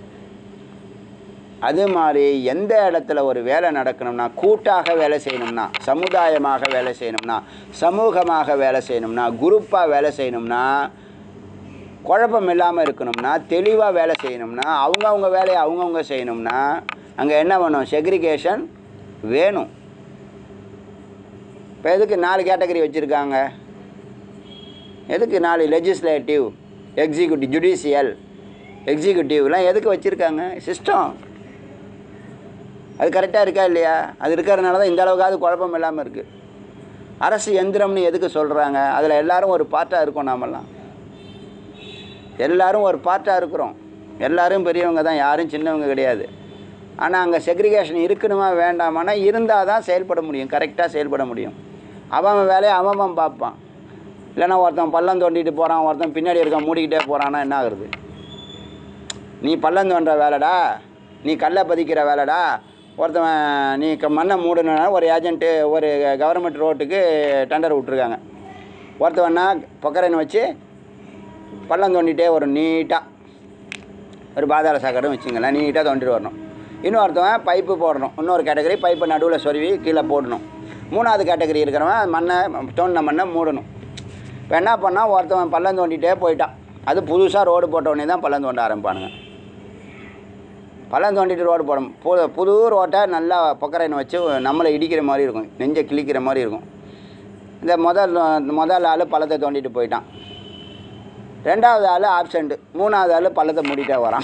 அது மாதிரி எந்த இடத்துல ஒரு வேலை நடக்கணும்னா கூட்டாக வேலை செய்யணும்னா சமுதாயமாக வேலை செய்யணும்னா சமூகமாக வேலை செய்யணும்னா குரூப்பாக வேலை செய்யணும்னா குழப்பம் இல்லாமல் இருக்கணும்னா தெளிவாக வேலை செய்யணும்னா அவங்கவுங்க வேலையை அவங்கவுங்க செய்யணும்னா அங்கே என்ன வேணும் செக்ரிகேஷன் வேணும் இப்போ எதுக்கு நாலு கேட்டகரி வச்சுருக்காங்க எதுக்கு நாலு லெஜிஸ்லேட்டிவ் எக்ஸிக்யூட்டிவ் ஜுடிஷியல் எக்ஸிக்யூட்டிவ்லாம் எதுக்கு வச்சுருக்காங்க சிஸ்டம் அது கரெக்டாக இருக்கா இல்லையா அது இருக்கிறதுனால தான் இந்த அளவுக்காவது குழப்பம் இல்லாமல் இருக்குது அரசு எந்திரம்னு எதுக்கு சொல்கிறாங்க அதில் எல்லாரும் ஒரு பார்ட்டாக இருக்கோம் நாமெல்லாம் எல்லாரும் ஒரு பார்ட்டாக இருக்கிறோம் எல்லாரும் பெரியவங்க தான் யாரும் சின்னவங்க கிடையாது ஆனால் அங்கே செக்ரிகேஷன் இருக்கணுமா வேண்டாமானா இருந்தால் தான் செயல்பட முடியும் கரெக்டாக செயல்பட முடியும் அவன் அவன் வேலையை அவன் அவன் பார்ப்பான் இல்லைன்னா ஒருத்தன் பள்ளம் தோண்டிட்டு போகிறான் ஒருத்தன் பின்னாடி இருக்கான் மூடிக்கிட்டே போகிறான்னா என்ன ஆகுறது நீ பள்ளம் தோன்ற வேலைடா நீ கல்லை பதிக்கிற வேலைடா ஒருத்தவன் நீ க மண்ணை மூடணுன்னா ஒரு ஏஜென்ட்டு ஒரு கவர்மெண்ட் ரோட்டுக்கு டெண்டர் விட்ருக்காங்க ஒருத்தவன்னா பொக்கரன் வச்சு பள்ளம் தோண்டிகிட்டே வரும் நீட்டாக ஒரு பாதாள சாக்கடைன்னு வச்சுங்களேன் நீட்டாக தோண்டிட்டு வரணும் இன்னொருத்தவன் பைப்பு போடணும் இன்னொரு கேட்டகரி பைப்பை நடுவில் சொருவி கீழே போடணும் மூணாவது கேட்டகரி இருக்கிறவன் மண்ணை தோண்டின மண்ணை மூடணும் இப்போ என்ன பண்ணால் ஒருத்தவன் பள்ளம் தோண்டிகிட்டே போயிட்டான் அது புதுசாக ரோடு போட்ட உடனே தான் பள்ளம் தோண்ட ஆரம்பிப்பானுங்க பள்ளம் தோண்டிட்டு ரோடு போடும் புது புது ரோட்டை நல்லா பொக்கரைன்னு வச்சு நம்மளை இடிக்கிற மாதிரி இருக்கும் நெஞ்சை கிழிக்கிற மாதிரி இருக்கும் இந்த முதல் முதல் ஆள் பள்ளத்தை தோண்டிட்டு போயிட்டான் ரெண்டாவது ஆள் ஆப்சண்ட்டு மூணாவது ஆள் பள்ளத்தை மூடிட்டே வரான்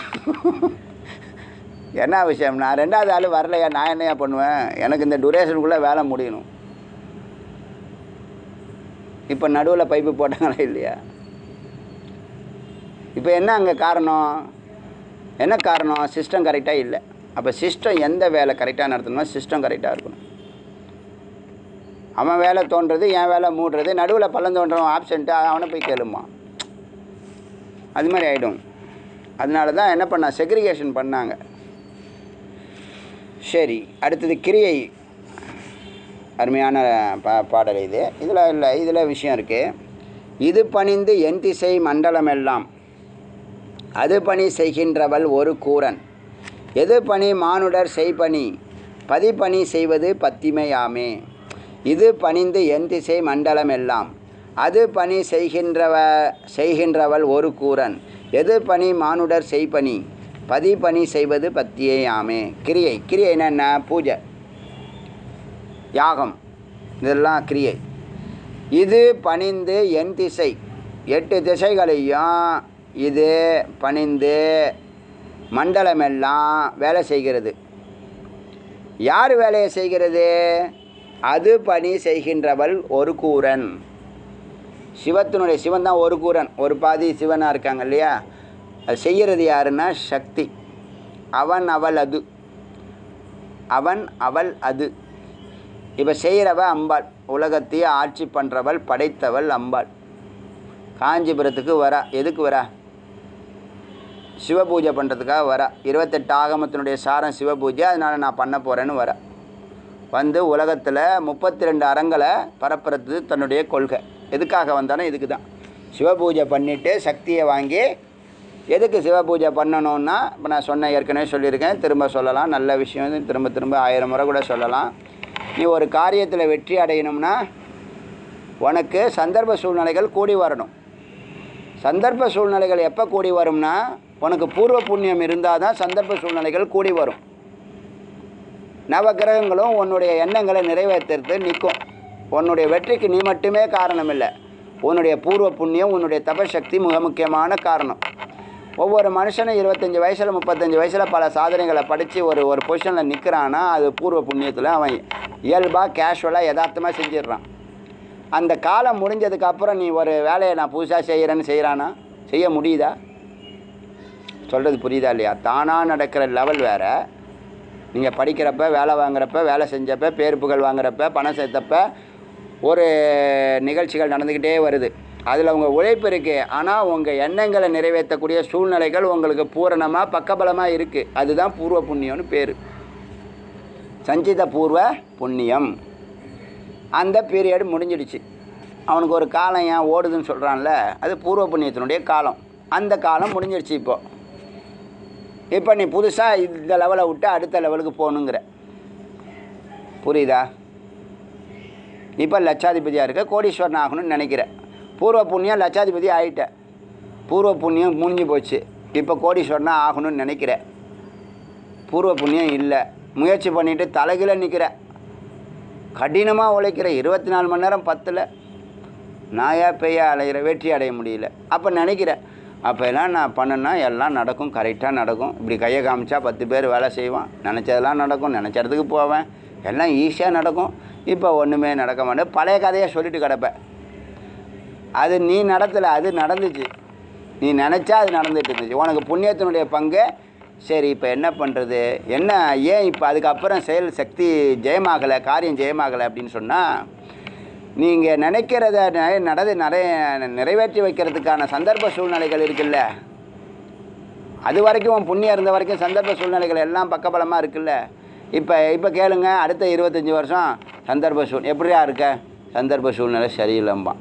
என்ன விஷயம்னா ரெண்டாவது ஆள் வரலையா நான் என்னையா பண்ணுவேன் எனக்கு இந்த டூரேஷனுக்குள்ளே வேலை முடியணும் இப்போ நடுவில் பைப்பு போட்டாங்களா இல்லையா இப்போ என்ன அங்கே காரணம் என்ன காரணம் சிஸ்டம் கரெக்டாக இல்லை அப்போ சிஸ்டம் எந்த வேலை கரெக்டாக நடத்தணுமோ சிஸ்டம் கரெக்டாக இருக்கணும் அவன் வேலை தோன்றது என் வேலை மூடுறது நடுவில் பள்ளம் தோன்றவன் ஆப்சண்ட்டு அவனை போய் கேளுமா அது மாதிரி ஆகிடும் அதனால தான் என்ன பண்ணா செக்ரிகேஷன் பண்ணாங்க சரி அடுத்தது கிரியை அருமையான பா பாடல் இது இதில் இல்லை இதில் விஷயம் இருக்குது இது பணிந்து என் திசை மண்டலமெல்லாம் அது பணி செய்கின்றவள் ஒரு கூரன் எது பணி மானுடர் செய்பணி பதிப்பணி செய்வது பத்திமையாமே இது பணிந்து என் திசை மண்டலமெல்லாம் அது பணி செய்கின்றவ செய்கின்றவள் ஒரு கூரன் எது பணி மானுடர் செய்பணி பதிப்பணி செய்வது பத்தியேயாமே கிரியை கிரியை என்னென்ன பூஜை யாகம் இதெல்லாம் கிரியை இது பணிந்து என் திசை எட்டு திசைகளையும் இது பணிந்து மண்டலமெல்லாம் வேலை செய்கிறது யார் வேலையை செய்கிறது அது பணி செய்கின்றவள் ஒரு கூரன் சிவத்தினுடைய சிவன் தான் ஒரு கூரன் ஒரு பாதி சிவனாக இருக்காங்க இல்லையா அது செய்கிறது யாருன்னா சக்தி அவன் அவள் அது அவன் அவள் அது இப்போ செய்கிறவ அம்பாள் உலகத்தையே ஆட்சி பண்ணுறவள் படைத்தவள் அம்பாள் காஞ்சிபுரத்துக்கு வரா எதுக்கு வரா சிவபூஜை பண்ணுறதுக்காக வரா இருபத்தெட்டு ஆகமத்தினுடைய சாரம் சிவபூஜை அதனால் நான் பண்ண போகிறேன்னு வரா வந்து உலகத்தில் முப்பத்தி ரெண்டு அறங்களை பரப்புறது தன்னுடைய கொள்கை எதுக்காக வந்தானோ இதுக்கு தான் சிவபூஜை பண்ணிவிட்டு சக்தியை வாங்கி எதுக்கு சிவபூஜை பண்ணணும்னா இப்போ நான் சொன்ன ஏற்கனவே சொல்லியிருக்கேன் திரும்ப சொல்லலாம் நல்ல விஷயம் இது திரும்ப திரும்ப ஆயிரம் முறை கூட சொல்லலாம் நீ ஒரு காரியத்தில் வெற்றி அடையணும்னா உனக்கு சந்தர்ப்ப சூழ்நிலைகள் கூடி வரணும் சந்தர்ப்ப சூழ்நிலைகள் எப்போ கூடி வரும்னா உனக்கு பூர்வ புண்ணியம் இருந்தால் தான் சந்தர்ப்ப சூழ்நிலைகள் கூடி வரும் நவகிரகங்களும் உன்னுடைய எண்ணங்களை நிறைவேற்றுறது நிற்கும் உன்னுடைய வெற்றிக்கு நீ மட்டுமே காரணம் இல்லை உன்னுடைய பூர்வ புண்ணியம் உன்னுடைய தபசக்தி மிக முக்கியமான காரணம் ஒவ்வொரு மனுஷனும் இருபத்தஞ்சி வயசில் முப்பத்தஞ்சு வயசில் பல சாதனைகளை படித்து ஒரு ஒரு பொசிஷனில் நிற்கிறான்னா அது பூர்வ புண்ணியத்தில் அவன் இயல்பாக கேஷுவலாக யதார்த்தமாக செஞ்சிடுறான் அந்த காலம் முடிஞ்சதுக்கு அப்புறம் நீ ஒரு வேலையை நான் புதுசாக செய்கிறேன்னு செய்கிறானா செய்ய முடியுதா சொல்கிறது புரியுதா இல்லையா தானாக நடக்கிற லெவல் வேறு நீங்கள் படிக்கிறப்ப வேலை வாங்குறப்ப வேலை செஞ்சப்ப பேர் புகழ் வாங்குறப்ப பணம் சேர்த்தப்ப ஒரு நிகழ்ச்சிகள் நடந்துக்கிட்டே வருது அதில் உங்கள் உழைப்பு இருக்குது ஆனால் உங்கள் எண்ணங்களை நிறைவேற்றக்கூடிய சூழ்நிலைகள் உங்களுக்கு பூரணமாக பக்கபலமாக இருக்குது அதுதான் பூர்வ புண்ணியம்னு பேர் சஞ்சித பூர்வ புண்ணியம் அந்த பீரியட் முடிஞ்சிடுச்சு அவனுக்கு ஒரு காலம் ஏன் ஓடுதுன்னு சொல்கிறான்ல அது பூர்வ புண்ணியத்தினுடைய காலம் அந்த காலம் முடிஞ்சிடுச்சு இப்போது இப்போ நீ புதுசாக இந்த லெவலை விட்டு அடுத்த லெவலுக்கு போகணுங்கிற புரியுதா இப்போ லட்சாதிபதியாக இருக்க கோடீஸ்வரன் ஆகணும்னு நினைக்கிற பூர்வ புண்ணியம் லட்சாதிபதி ஆகிட்ட பூர்வ புண்ணியம் முடிஞ்சு போச்சு இப்போ கோடீஸ்வரனாக ஆகணும்னு நினைக்கிற பூர்வ புண்ணியம் இல்லை முயற்சி பண்ணிவிட்டு தலைகீழ நிற்கிற கடினமாக உழைக்கிற இருபத்தி நாலு மணி நேரம் பத்தில் நாயா பெய்யா அலைகிற வெற்றி அடைய முடியல அப்போ நினைக்கிற அப்போ எல்லாம் நான் பண்ணேன்னா எல்லாம் நடக்கும் கரெக்டாக நடக்கும் இப்படி கையை காமிச்சா பத்து பேர் வேலை செய்வான் நினச்சதெல்லாம் நடக்கும் நினச்ச இடத்துக்கு போவேன் எல்லாம் ஈஸியாக நடக்கும் இப்போ ஒன்றுமே நடக்க மாட்டேன் பழைய கதையை சொல்லிட்டு கிடப்ப அது நீ நடத்தலை அது நடந்துச்சு நீ நினச்சா அது நடந்துட்டு இருந்துச்சு உனக்கு புண்ணியத்தினுடைய பங்கு சரி இப்போ என்ன பண்ணுறது என்ன ஏன் இப்போ அதுக்கப்புறம் செயல் சக்தி ஜெயமாகலை காரியம் ஜெயமாகலை அப்படின்னு சொன்னால் நீங்கள் நினைக்கிறத நெ- நடந்து நிறைய நிறைவேற்றி வைக்கிறதுக்கான சந்தர்ப்ப சூழ்நிலைகள் இருக்குல்ல அது வரைக்கும் உன் புண்ணியம் இருந்த வரைக்கும் சந்தர்ப்ப சூழ்நிலைகள் எல்லாம் பக்கபலமாக இருக்குல்ல இப்போ இப்போ கேளுங்க அடுத்த இருபத்தஞ்சி வருஷம் சந்தர்ப்ப சூழ் எப்படியா இருக்க சந்தர்ப்ப சூழ்நிலை சரியில்லைம்பான்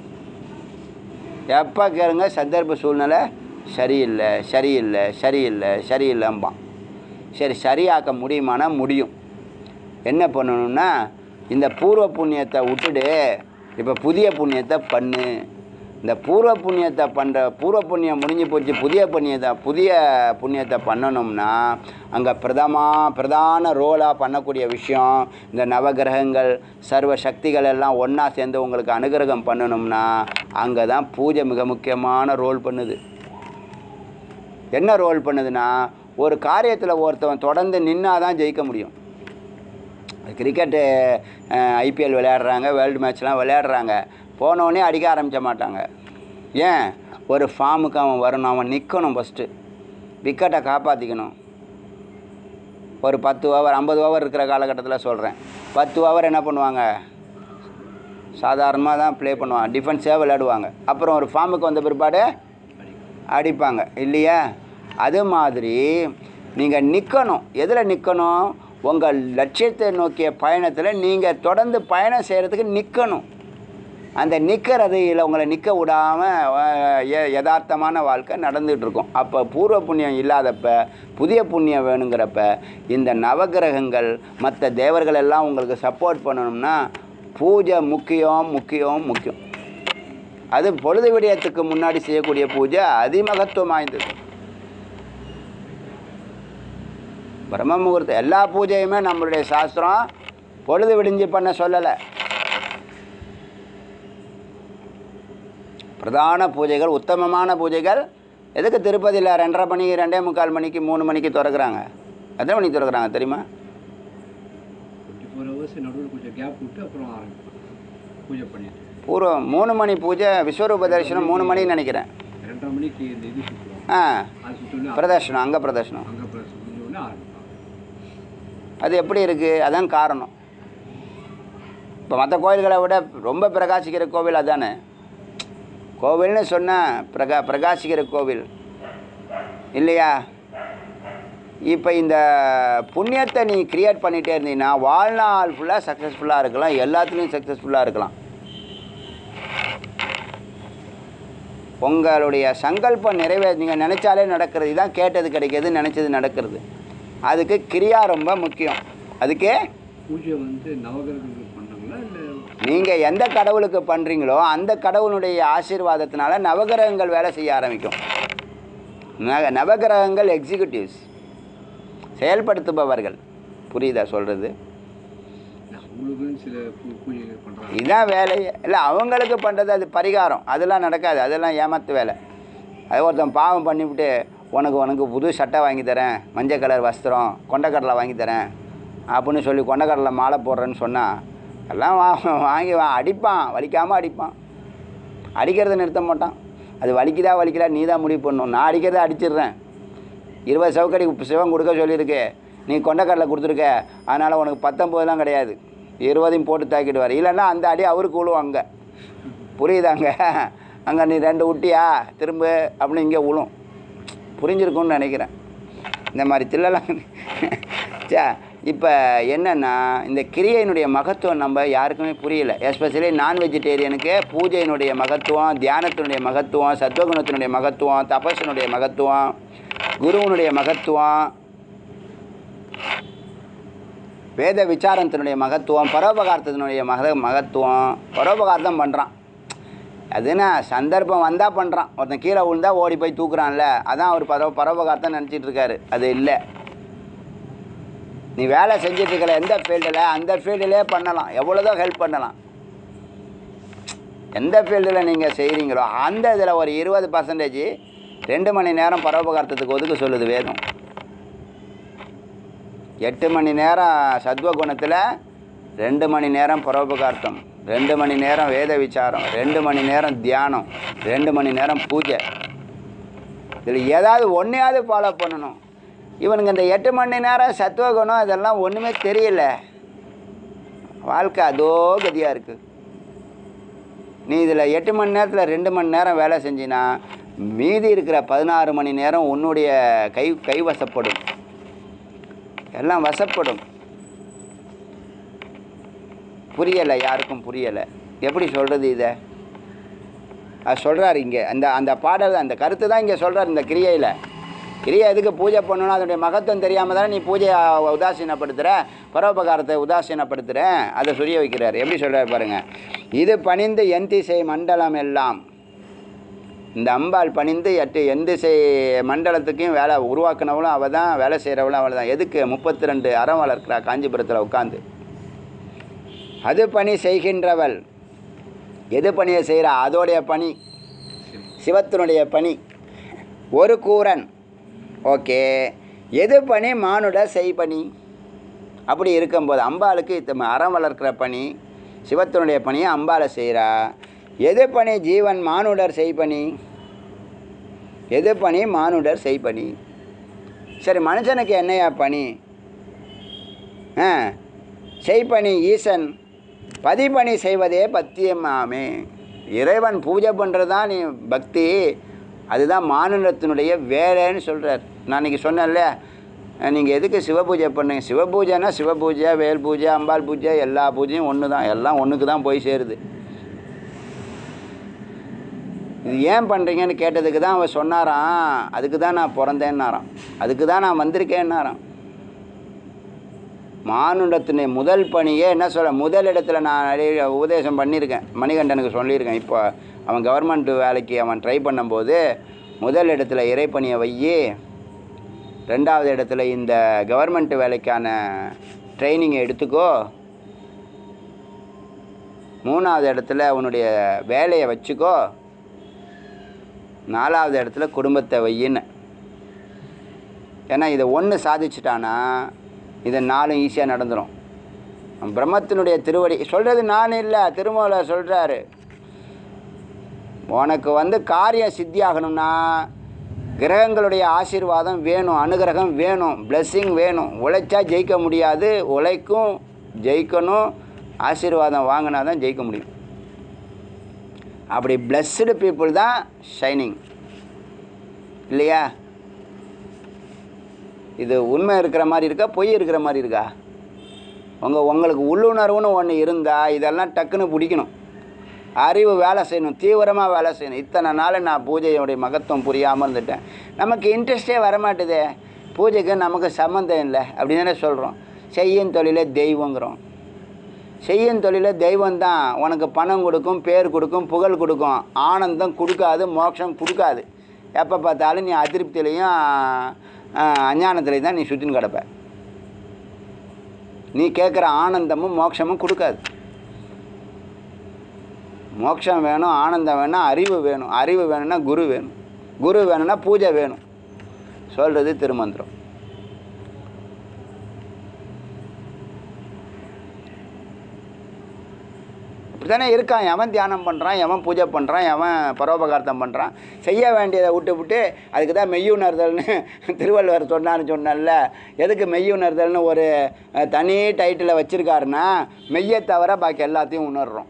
எப்போ கேளுங்க சந்தர்ப்ப சூழ்நிலை சரியில்லை சரியில்லை சரியில்லை சரியில்லைம்பான் சரி சரியாக்க முடியுமானா முடியும் என்ன பண்ணணும்னா இந்த பூர்வ புண்ணியத்தை விட்டுடு இப்போ புதிய புண்ணியத்தை பண்ணு இந்த பூர்வ புண்ணியத்தை பண்ணுற பூர்வ புண்ணியம் முடிஞ்சு போச்சு புதிய புண்ணியத்தை புதிய புண்ணியத்தை பண்ணணும்னா அங்கே பிரதமா பிரதான ரோலாக பண்ணக்கூடிய விஷயம் இந்த நவகிரகங்கள் சர்வ சக்திகள் எல்லாம் ஒன்றா சேர்ந்து உங்களுக்கு அனுகிரகம் பண்ணணும்னா அங்கே தான் பூஜை மிக முக்கியமான ரோல் பண்ணுது என்ன ரோல் பண்ணுதுன்னா ஒரு காரியத்தில் ஒருத்தவன் தொடர்ந்து நின்னா தான் ஜெயிக்க முடியும் கிரிக்கெட்டு ஐபிஎல் விளையாடுறாங்க வேர்ல்டு மேட்ச்லாம் விளையாடுறாங்க போனோடனே அடிக்க ஆரம்பிக்க மாட்டாங்க ஏன் ஒரு ஃபார்முக்கு அவன் வரணும் அவன் நிற்கணும் ஃபஸ்ட்டு விக்கெட்டை காப்பாற்றிக்கணும் ஒரு பத்து ஓவர் ஐம்பது ஓவர் இருக்கிற காலகட்டத்தில் சொல்கிறேன் பத்து ஓவர் என்ன பண்ணுவாங்க சாதாரணமாக தான் ப்ளே பண்ணுவாங்க டிஃபென்ஸாக விளையாடுவாங்க அப்புறம் ஒரு ஃபார்முக்கு வந்த பிற்பாடு அடிப்பாங்க இல்லையா அது மாதிரி நீங்கள் நிற்கணும் எதில் நிற்கணும் உங்கள் லட்சியத்தை நோக்கிய பயணத்தில் நீங்கள் தொடர்ந்து பயணம் செய்கிறதுக்கு நிற்கணும் அந்த நிற்கிறது இல்லை உங்களை நிற்க விடாமல் யதார்த்தமான வாழ்க்கை நடந்துகிட்டு இருக்கும் அப்போ பூர்வ புண்ணியம் இல்லாதப்ப புதிய புண்ணியம் வேணுங்கிறப்ப இந்த நவகிரகங்கள் மற்ற தேவர்கள் எல்லாம் உங்களுக்கு சப்போர்ட் பண்ணணும்னா பூஜை முக்கியம் முக்கியம் முக்கியம் அது பொழுது விடியத்துக்கு முன்னாடி செய்யக்கூடிய பூஜை அதிமகத்துவம் வாய்ந்தது பிரம்ம முகூர்த்தம் எல்லா பூஜையுமே நம்மளுடைய சாஸ்திரம் பொழுது விடிஞ்சு பண்ண சொல்லலை பிரதான பூஜைகள் உத்தமமான பூஜைகள் எதுக்கு திருப்பதியில் ரெண்டரை மணிக்கு ரெண்டே முக்கால் மணிக்கு மூணு மணிக்கு திறக்கிறாங்க எத்தனை மணிக்கு திறக்கிறாங்க தெரியுமா டுவெண்ட்டி ஃபோர் ஹவர்ஸ் நடுவில் கொஞ்சம் கேப் விட்டு அப்புறம் ஆரம்பிப்போம் பூஜை பண்ணிட்டு பூர்வம் மூணு மணி பூஜை விஸ்வரூப தரிசனம் மூணு மணின்னு நினைக்கிறேன் ரெண்டரை மணிக்கு இந்த இது சுற்றுவோம் ஆ அது சுற்றோடனே பிரதர்ஷனம் அங்கே பிரதர்ஷனம் அங்கே ப்ளஸ் முடிஞ்சோடனே ஆரம்பிப்பாங்க அது எப்படி இருக்குது அதான் காரணம் இப்போ மற்ற கோயில்களை விட ரொம்ப பிரகாசிக்கிற கோவில் அதானே கோவில்னு சொன்னால் பிரகா பிரகாசிக்கிற கோவில் இல்லையா இப்போ இந்த புண்ணியத்தை நீ கிரியேட் பண்ணிகிட்டே இருந்தீங்கன்னா வாழ்நாள் ஃபுல்லாக சக்ஸஸ்ஃபுல்லாக இருக்கலாம் எல்லாத்துலேயும் சக்ஸஸ்ஃபுல்லாக இருக்கலாம் உங்களுடைய சங்கல்பம் நிறைவே நீங்கள் நினச்சாலே நடக்கிறது இதான் கேட்டது கிடைக்கிது நினச்சது நடக்கிறது அதுக்கு கிரியா ரொம்ப முக்கியம் அதுக்கு பூஜை வந்து நவகிரகங்களுக்கு பண்ணாங்களா இல்லை நீங்கள் எந்த கடவுளுக்கு பண்ணுறீங்களோ அந்த கடவுளுடைய ஆசீர்வாதத்தினால நவகிரகங்கள் வேலை செய்ய ஆரம்பிக்கும் நவ- நவகிரகங்கள் எக்ஸிக்யூட்டிவ்ஸ் செயல்படுத்துபவர்கள் புரியுதா சொல்கிறது அவங்களுக்கும் சில பூ பூஜைகள் பண்ணுறாங்க இதுதான் வேலையே இல்லை அவங்களுக்கு பண்ணுறது அது பரிகாரம் அதெல்லாம் நடக்காது அதெல்லாம் ஏமாத்து வேலை அது ஒருத்தன் பாவம் பண்ணிவிட்டு உனக்கு உனக்கு புது சட்டை வாங்கி தரேன் மஞ்சள் கலர் வஸ்திரம் கொண்டக்கடலை வாங்கி தரேன் அப்படின்னு சொல்லி கொண்டக்கடலை மாலை போடுறேன்னு சொன்னால் எல்லாம் வா வாங்கி வா அடிப்பான் வலிக்காமல் அடிப்பான் அடிக்கிறத நிறுத்த மாட்டான் அது வலிக்குதா வலிக்கலா நீ தான் முடிவு பண்ணணும் நான் அடிக்கிறத அடிச்சிடுறேன் இருபது சவுக்கடி சிவன் கொடுக்க சொல்லியிருக்கு நீ கொண்டக்கடலை கொடுத்துருக்க அதனால் உனக்கு பத்தொம்போதுலாம் கிடையாது இருபதையும் போட்டு தாக்கிடுவார் இல்லைன்னா அந்த அடி அவருக்கு விழுவும் அங்கே புரியுதாங்க அங்கே நீ ரெண்டு விட்டியா திரும்ப அப்படின்னு இங்கே விழும் புரிஞ்சிருக்கும்னு நினைக்கிறேன் இந்த மாதிரி தில்லலாம் சே இப்போ என்னென்னா இந்த கிரியையினுடைய மகத்துவம் நம்ம யாருக்குமே புரியல எஸ்பெஷலி நான் வெஜிடேரியனுக்கு பூஜையினுடைய மகத்துவம் தியானத்தினுடைய மகத்துவம் சத்வகுணத்தினுடைய மகத்துவம் தபஸினுடைய மகத்துவம் குருவினுடைய மகத்துவம் வேத விசாரத்தினுடைய மகத்துவம் பரோபகாரத்தினுடைய மக மகத்துவம் பரோபகாரத்தம் பண்ணுறான் அதுனா சந்தர்ப்பம் வந்தால் பண்ணுறான் ஒருத்தன் கீழே விழுந்தா ஓடி போய் தூக்குறான்ல அதான் அவர் பரவ பரோபகாரத்தை நினச்சிட்டு இருக்காரு அது இல்லை நீ வேலை செஞ்சுட்டு இருக்கிற எந்த ஃபீல்டில் அந்த ஃபீல்டிலே பண்ணலாம் எவ்வளோதோ ஹெல்ப் பண்ணலாம் எந்த ஃபீல்டில் நீங்கள் செய்கிறீங்களோ அந்த இதில் ஒரு இருபது பர்சன்டேஜ் ரெண்டு மணி நேரம் பரோபகாரத்துக்கு ஒதுக்க சொல்லுது வேதம் எட்டு மணி நேரம் சத்வகுணத்தில் ரெண்டு மணி நேரம் பரோபகார்த்தம் ரெண்டு மணி நேரம் வேத விசாரம் ரெண்டு மணி நேரம் தியானம் ரெண்டு மணி நேரம் பூஜை இதில் ஏதாவது ஒன்றையாவது ஃபாலோ பண்ணணும் இவனுங்க இந்த எட்டு மணி நேரம் சத்துவகுணம் இதெல்லாம் ஒன்றுமே தெரியல வாழ்க்கை அதோ கதியாக இருக்குது நீ இதில் எட்டு மணி நேரத்தில் ரெண்டு மணி நேரம் வேலை செஞ்சினா மீதி இருக்கிற பதினாறு மணி நேரம் உன்னுடைய கை கைவசப்படும் எல்லாம் வசப்படும் புரியலை யாருக்கும் புரியலை எப்படி சொல்கிறது இதை அது சொல்கிறார் இங்கே அந்த அந்த பாடல் அந்த கருத்து தான் இங்கே சொல்கிறார் இந்த கிரியையில் கிரியை எதுக்கு பூஜை பண்ணணும் அதனுடைய மகத்துவம் தெரியாமல் தானே நீ பூஜையை உதாசீனப்படுத்துகிற பரோபகாரத்தை உதாசீனப்படுத்துகிற அதை சுரிய வைக்கிறார் எப்படி சொல்கிறார் பாருங்கள் இது பணிந்து என் திசை மண்டலம் எல்லாம் இந்த அம்பாள் பணிந்து எட்டு எந்த திசை மண்டலத்துக்கும் வேலை உருவாக்குனவளும் அவள் தான் வேலை செய்கிறவளும் அவள் தான் எதுக்கு முப்பத்தி ரெண்டு அறம் வளர்க்குறா காஞ்சிபுரத்தில் உட்காந்து அது பணி செய்கின்றவள் எது பணியை செய்கிறா அதோடைய பணி சிவத்தினுடைய பணி ஒரு கூரன் ஓகே எது பணி மானுட செய் பணி அப்படி இருக்கும்போது அம்பாளுக்கு இத்த அறம் வளர்க்குற பணி சிவத்தினுடைய பணியை அம்பாளை செய்கிறா எது பணி ஜீவன் மானுடர் செய் பணி எது பணி மானுடர் செய் பணி சரி மனுஷனுக்கு என்னையா பணி ஆ செய்பணி ஈசன் பதிபணி செய்வதே பத்தியமாமே இறைவன் பூஜை பண்ணுறது தான் நீ பக்தி அதுதான் மானுடத்தினுடைய வேலைன்னு சொல்கிறார் நான் இன்றைக்கி சொன்னேன்ல நீங்கள் எதுக்கு சிவபூஜை பண்ணுங்க சிவபூஜைனா சிவபூஜை வேல் பூஜை அம்பாள் பூஜை எல்லா பூஜையும் ஒன்று தான் எல்லாம் ஒன்றுக்கு தான் போய் சேருது இது ஏன் பண்ணுறீங்கன்னு கேட்டதுக்கு தான் அவன் சொன்னாராம் அதுக்கு தான் நான் பிறந்தேன்னாராம் அதுக்கு தான் நான் வந்திருக்கேன்னாராம் மானுடத்தினை முதல் பணியே என்ன சொல்ல முதல் இடத்துல நான் நிறைய உபதேசம் பண்ணியிருக்கேன் மணிகண்டனுக்கு சொல்லியிருக்கேன் இப்போ அவன் கவர்மெண்ட் வேலைக்கு அவன் ட்ரை பண்ணும்போது முதல் இடத்துல இறைப்பணியை வையி ரெண்டாவது இடத்துல இந்த கவர்மெண்ட் வேலைக்கான ட்ரைனிங்கை எடுத்துக்கோ மூணாவது இடத்துல உன்னுடைய வேலையை வச்சுக்கோ நாலாவது இடத்துல குடும்பத்தை வையின்னு ஏன்னா இதை ஒன்று சாதிச்சிட்டானா இதை நாலும் ஈஸியாக நடந்துடும் பிரம்மத்தினுடைய திருவடி சொல்கிறது நான் இல்லை திருமலை சொல்கிறாரு உனக்கு வந்து காரியம் சித்தியாகணும்னா கிரகங்களுடைய ஆசீர்வாதம் வேணும் அனுகிரகம் வேணும் பிளெஸ்ஸிங் வேணும் உழைச்சா ஜெயிக்க முடியாது உழைக்கும் ஜெயிக்கணும் ஆசீர்வாதம் வாங்கினா தான் ஜெயிக்க முடியும் அப்படி பிளஸ்டு பீப்புள் தான் ஷைனிங் இல்லையா இது உண்மை இருக்கிற மாதிரி இருக்கா பொய் இருக்கிற மாதிரி இருக்கா உங்கள் உங்களுக்கு உள்ளுணர்வுன்னு ஒன்று இருந்தால் இதெல்லாம் டக்குன்னு பிடிக்கணும் அறிவு வேலை செய்யணும் தீவிரமாக வேலை செய்யணும் இத்தனை நாள் நான் பூஜையோடைய மகத்துவம் புரியாமல் இருந்துட்டேன் நமக்கு இன்ட்ரெஸ்டே வரமாட்டுதே பூஜைக்கு நமக்கு சம்மந்தம் இல்லை அப்படின்னு தானே சொல்கிறோம் செய்யும் தொழிலே தெய்வங்கிறோம் செய்யும் தொழிலே தெய்வம் தான் உனக்கு பணம் கொடுக்கும் பேர் கொடுக்கும் புகழ் கொடுக்கும் ஆனந்தம் கொடுக்காது மோட்சம் கொடுக்காது எப்போ பார்த்தாலும் நீ அதிருப்திலையும் அஞ்ஞானத்துலேயும் தான் நீ சுற்றின்னு கிடப்ப நீ கேட்குற ஆனந்தமும் மோட்சமும் கொடுக்காது மோட்சம் வேணும் ஆனந்தம் வேணும் அறிவு வேணும் அறிவு வேணும்னா குரு வேணும் குரு வேணும்னா பூஜை வேணும் சொல்கிறது திருமந்திரம் இப்படித்தானே இருக்கான் எவன் தியானம் பண்ணுறான் எவன் பூஜை பண்ணுறான் எவன் பரோபகார்த்தம் பண்ணுறான் செய்ய வேண்டியதை விட்டு விட்டு அதுக்கு தான் மெய்யுணர்தல்னு திருவள்ளுவர் சொன்னான்னு சொன்னல எதுக்கு மெய்யுணர்தல்னு ஒரு அஹ், தனி டைட்டிலை வச்சுருக்காருன்னா மெய்யை தவிர பாக்கி எல்லாத்தையும் உணர்றோம்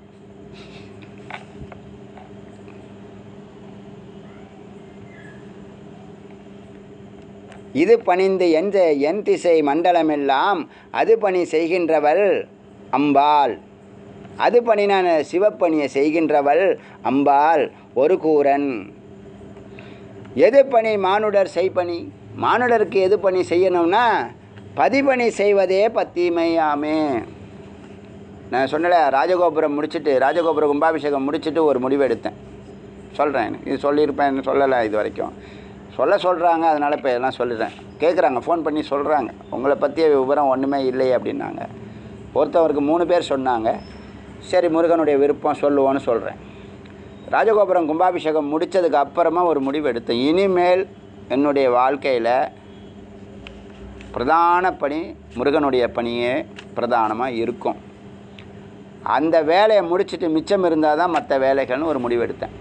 இது பணிந்து எந்த என் திசை மண்டலமெல்லாம் அது பணி செய்கின்றவள் அம்பாள் அது பணினான சிவப்பணியை செய்கின்றவள் அம்பாள் ஒரு கூரன் எது பணி மானுடர் செய்பணி மானுடருக்கு எது பணி செய்யணும்னா பதிபணி செய்வதே பத்திமையாமே நான் சொன்னல ராஜகோபுரம் முடிச்சுட்டு ராஜகோபுர கும்பாபிஷேகம் முடிச்சுட்டு ஒரு முடிவு எடுத்தேன் சொல்கிறேன் இது சொல்லியிருப்பேன் சொல்லலை இது வரைக்கும் சொல்ல சொல்கிறாங்க அதனால் இப்போ எல்லாம் சொல்லிடுறேன் கேட்குறாங்க ஃபோன் பண்ணி சொல்கிறாங்க உங்களை பற்றிய விவரம் ஒன்றுமே இல்லையே அப்படின்னாங்க ஒருத்தவருக்கு மூணு பேர் சொன்னாங்க சரி முருகனுடைய விருப்பம் சொல்லுவோன்னு சொல்கிறேன் ராஜகோபுரம் கும்பாபிஷேகம் முடித்ததுக்கு அப்புறமா ஒரு முடிவு எடுத்தேன் இனிமேல் என்னுடைய வாழ்க்கையில் பிரதான பணி முருகனுடைய பணியே பிரதானமாக இருக்கும் அந்த வேலையை முடிச்சுட்டு மிச்சம் இருந்தால் தான் மற்ற வேலைகள்னு ஒரு முடிவு எடுத்தேன்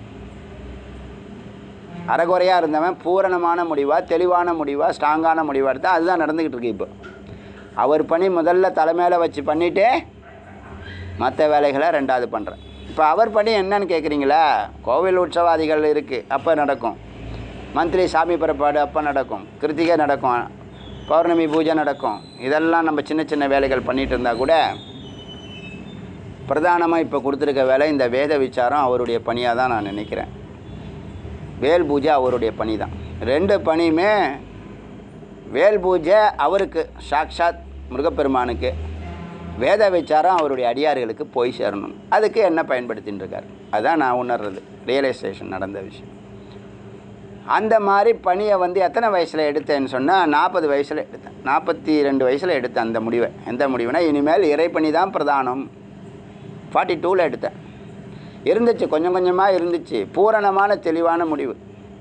அறகுறையாக இருந்தவன் பூரணமான முடிவாக தெளிவான முடிவாக ஸ்ட்ராங்கான முடிவாக எடுத்தா அதுதான் நடந்துக்கிட்டு இருக்கு இப்போ அவர் பணி முதல்ல தலைமையில் வச்சு பண்ணிவிட்டு மற்ற வேலைகளை ரெண்டாவது பண்ணுறேன் இப்போ அவர் பணி என்னன்னு கேட்குறீங்களா கோவில் உற்சவாதிகள் இருக்குது அப்போ நடக்கும் மந்த்லி சாமி புறப்பாடு அப்போ நடக்கும் கிருத்திகை நடக்கும் பௌர்ணமி பூஜை நடக்கும் இதெல்லாம் நம்ம சின்ன சின்ன வேலைகள் பண்ணிகிட்டு இருந்தால் கூட பிரதானமாக இப்போ கொடுத்துருக்க வேலை இந்த வேத விசாரம் அவருடைய பணியாக தான் நான் நினைக்கிறேன் வேல் பூஜை அவருடைய பணி தான் ரெண்டு பணியுமே வேல் பூஜை அவருக்கு சாக்ஷாத் முருகப்பெருமானுக்கு வேத விசாரம் அவருடைய அடியார்களுக்கு போய் சேரணும் அதுக்கு என்ன பயன்படுத்தின்னு இருக்கார் அதுதான் நான் உணர்றது ரியலைசேஷன் நடந்த விஷயம் அந்த மாதிரி பணியை வந்து எத்தனை வயசில் எடுத்தேன்னு சொன்னால் நாற்பது வயசில் எடுத்தேன் நாற்பத்தி ரெண்டு வயசில் எடுத்தேன் அந்த முடிவை எந்த முடிவுனா இனிமேல் இறைப்பணி தான் பிரதானம் ஃபார்ட்டி டூவில் எடுத்தேன் இருந்துச்சு கொஞ்சம் கொஞ்சமாக இருந்துச்சு பூரணமான தெளிவான முடிவு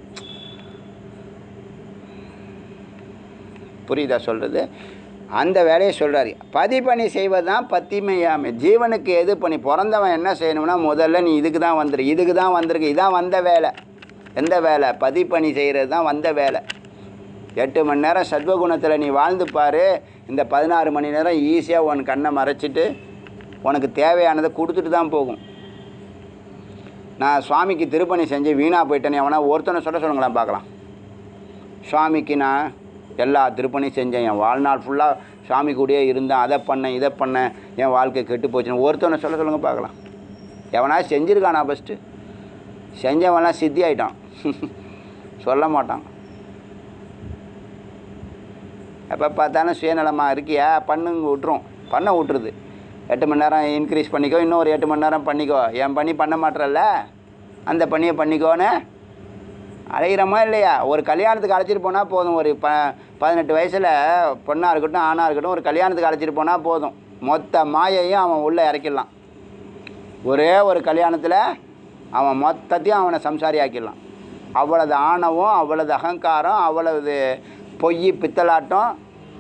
புரியுதா சொல்கிறது அந்த வேலையை சொல்கிறாரு பதிப்பணி செய்வது தான் பத்திமையாமை ஜீவனுக்கு எது பண்ணி பிறந்தவன் என்ன செய்யணும்னா முதல்ல நீ இதுக்கு தான் வந்துரு இதுக்கு தான் வந்திருக்கு இதான் வந்த வேலை எந்த வேலை பதிப்பணி செய்கிறது தான் வந்த வேலை எட்டு மணி நேரம் சத்வகுணத்தில் நீ வாழ்ந்து பாரு இந்த பதினாறு மணி நேரம் ஈஸியாக உன் கண்ணை மறைச்சிட்டு உனக்கு தேவையானதை கொடுத்துட்டு தான் போகும் நான் சுவாமிக்கு திருப்பணி செஞ்சு வீணாக போயிட்டேன்னு எவனா ஒருத்தனை சொல்ல சொல்லுங்களேன் பார்க்கலாம் சுவாமிக்கு நான் எல்லா திருப்பணியும் செஞ்சேன் என் வாழ்நாள் ஃபுல்லாக சுவாமி கூடயே இருந்தேன் அதை பண்ணேன் இதை பண்ணேன் என் வாழ்க்கை கெட்டு போச்சுன்னு ஒருத்தனை சொல்ல சொல்லுங்க பார்க்கலாம் எவனா செஞ்சுருக்கானா ஃபஸ்ட்டு செஞ்சவன்லாம் சித்தி ஆயிட்டான் சொல்ல மாட்டான் எப்போ பார்த்தாலும் சுயநலமாக இருக்கியா பண்ணுங்க விட்ரும் பண்ண விட்ருது எட்டு மணி நேரம் இன்க்ரீஸ் பண்ணிக்கோ இன்னும் ஒரு எட்டு மணி நேரம் பண்ணிக்கோ என் பண்ணி பண்ண மாட்டேறல்ல அந்த பண்ணியை பண்ணிக்கோன்னு அலைகிறோமா இல்லையா ஒரு கல்யாணத்துக்கு அழைச்சிட்டு போனால் போதும் ஒரு ப பதினெட்டு வயசில் பொண்ணாக இருக்கட்டும் ஆணாக இருக்கட்டும் ஒரு கல்யாணத்துக்கு அழைச்சிட்டு போனால் போதும் மொத்த மாயையும் அவன் உள்ளே இறக்கிடலாம் ஒரே ஒரு கல்யாணத்தில் அவன் மொத்தத்தையும் அவனை சம்சாரி ஆக்கிடலாம் அவ்வளவு ஆணவம் அவ்வளவு அகங்காரம் அவ்வளவு பொய் பித்தலாட்டம்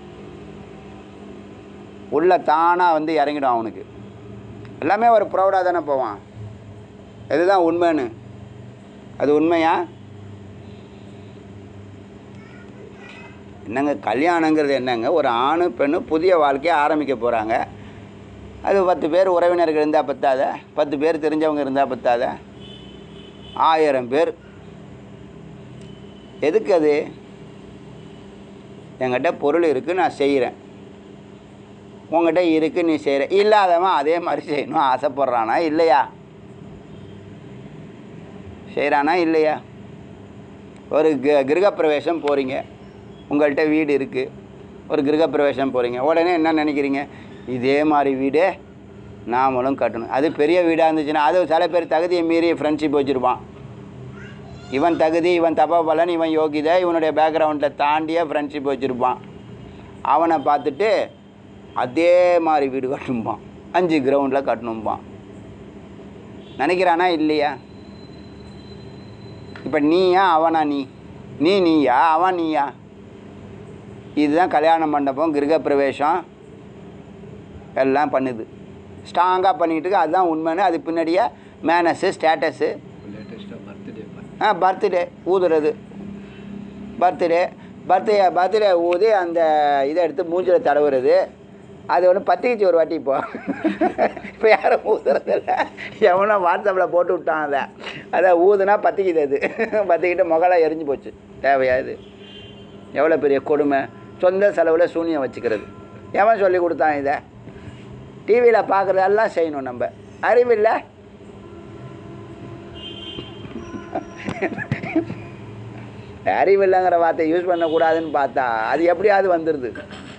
உள்ள தானாக வந்து இறங்கிடும் அவனுக்கு எல்லாமே ஒரு ப்ரௌடாக தானே போவான் இதுதான் உண்மைன்னு அது உண்மையா என்னங்க கல்யாணங்கிறது என்னங்க ஒரு ஆணு பெண்ணு புதிய வாழ்க்கையை ஆரம்பிக்க போகிறாங்க அது பத்து பேர் உறவினர்கள் இருந்தால் பத்தாத பத்து பேர் தெரிஞ்சவங்க இருந்தால் பத்தாத ஆயிரம் பேர் எதுக்கு அது என்கிட்ட பொருள் இருக்குது நான் செய்கிறேன் உங்ககிட்ட இருக்குது நீ செய்கிற இல்லாதவன் அதே மாதிரி செய்யணும் ஆசைப்படுறானா இல்லையா செய்கிறானா இல்லையா ஒரு க கிரகப்பிரவேசம் போகிறீங்க உங்கள்கிட்ட வீடு இருக்குது ஒரு கிரகப்பிரவேசம் போகிறீங்க உடனே என்ன நினைக்கிறீங்க இதே மாதிரி வீடே நாமளும் கட்டணும் அது பெரிய வீடாக இருந்துச்சுன்னா அது சில பேர் தகுதியை மீறி ஃப்ரெண்ட்ஷிப் வச்சுருப்பான் இவன் தகுதி இவன் தபபலன் இவன் யோகிதை இவனுடைய பேக்ரவுண்டில் தாண்டிய ஃப்ரெண்ட்ஷிப் வச்சுருப்பான் அவனை பார்த்துட்டு அதே மாதிரி வீடு கட்டணும்பான் அஞ்சு கிரவுண்டில் கட்டணும்பான் நினைக்கிறானா இல்லையா இப்போ நீயா அவனா நீ நீ நீயா அவன் நீயா இதுதான் கல்யாண மண்டபம் கிரகப்பிரவேசம் எல்லாம் பண்ணுது ஸ்ட்ராங்காக பண்ணிக்கிட்டு இருக்கு அதுதான் உண்மைன்னு அது பின்னாடியே மேனஸு ஸ்டேட்டஸு லேட்டஸ்ட்டாக பர்த்டே பண்ண ஆ பர்த்டே ஊதுறது பர்த்டே பர்த்டே பர்த்டே ஊதி அந்த இதை எடுத்து மூஞ்சில் தடவுறது அது ஒன்று பத்திக்கிச்சு ஒரு வாட்டி இப்போ இப்போ யாரும் ஊதுறதில்ல எவனோ வாட்ஸ்அப்பில் போட்டு விட்டான் அதை அதை ஊதுனா பத்திக்குது அது பத்திக்கிட்டு முகலாம் எரிஞ்சு போச்சு தேவையா இது எவ்வளோ பெரிய கொடுமை சொந்த செலவில் சூனியம் வச்சுக்கிறது எவன் சொல்லி கொடுத்தான் இதை டிவியில் பார்க்குறதெல்லாம் செய்யணும் நம்ம அறிவில்லை அறிவில்லைங்கிற வார்த்தை யூஸ் பண்ணக்கூடாதுன்னு பார்த்தா அது எப்படியாவது வந்துடுது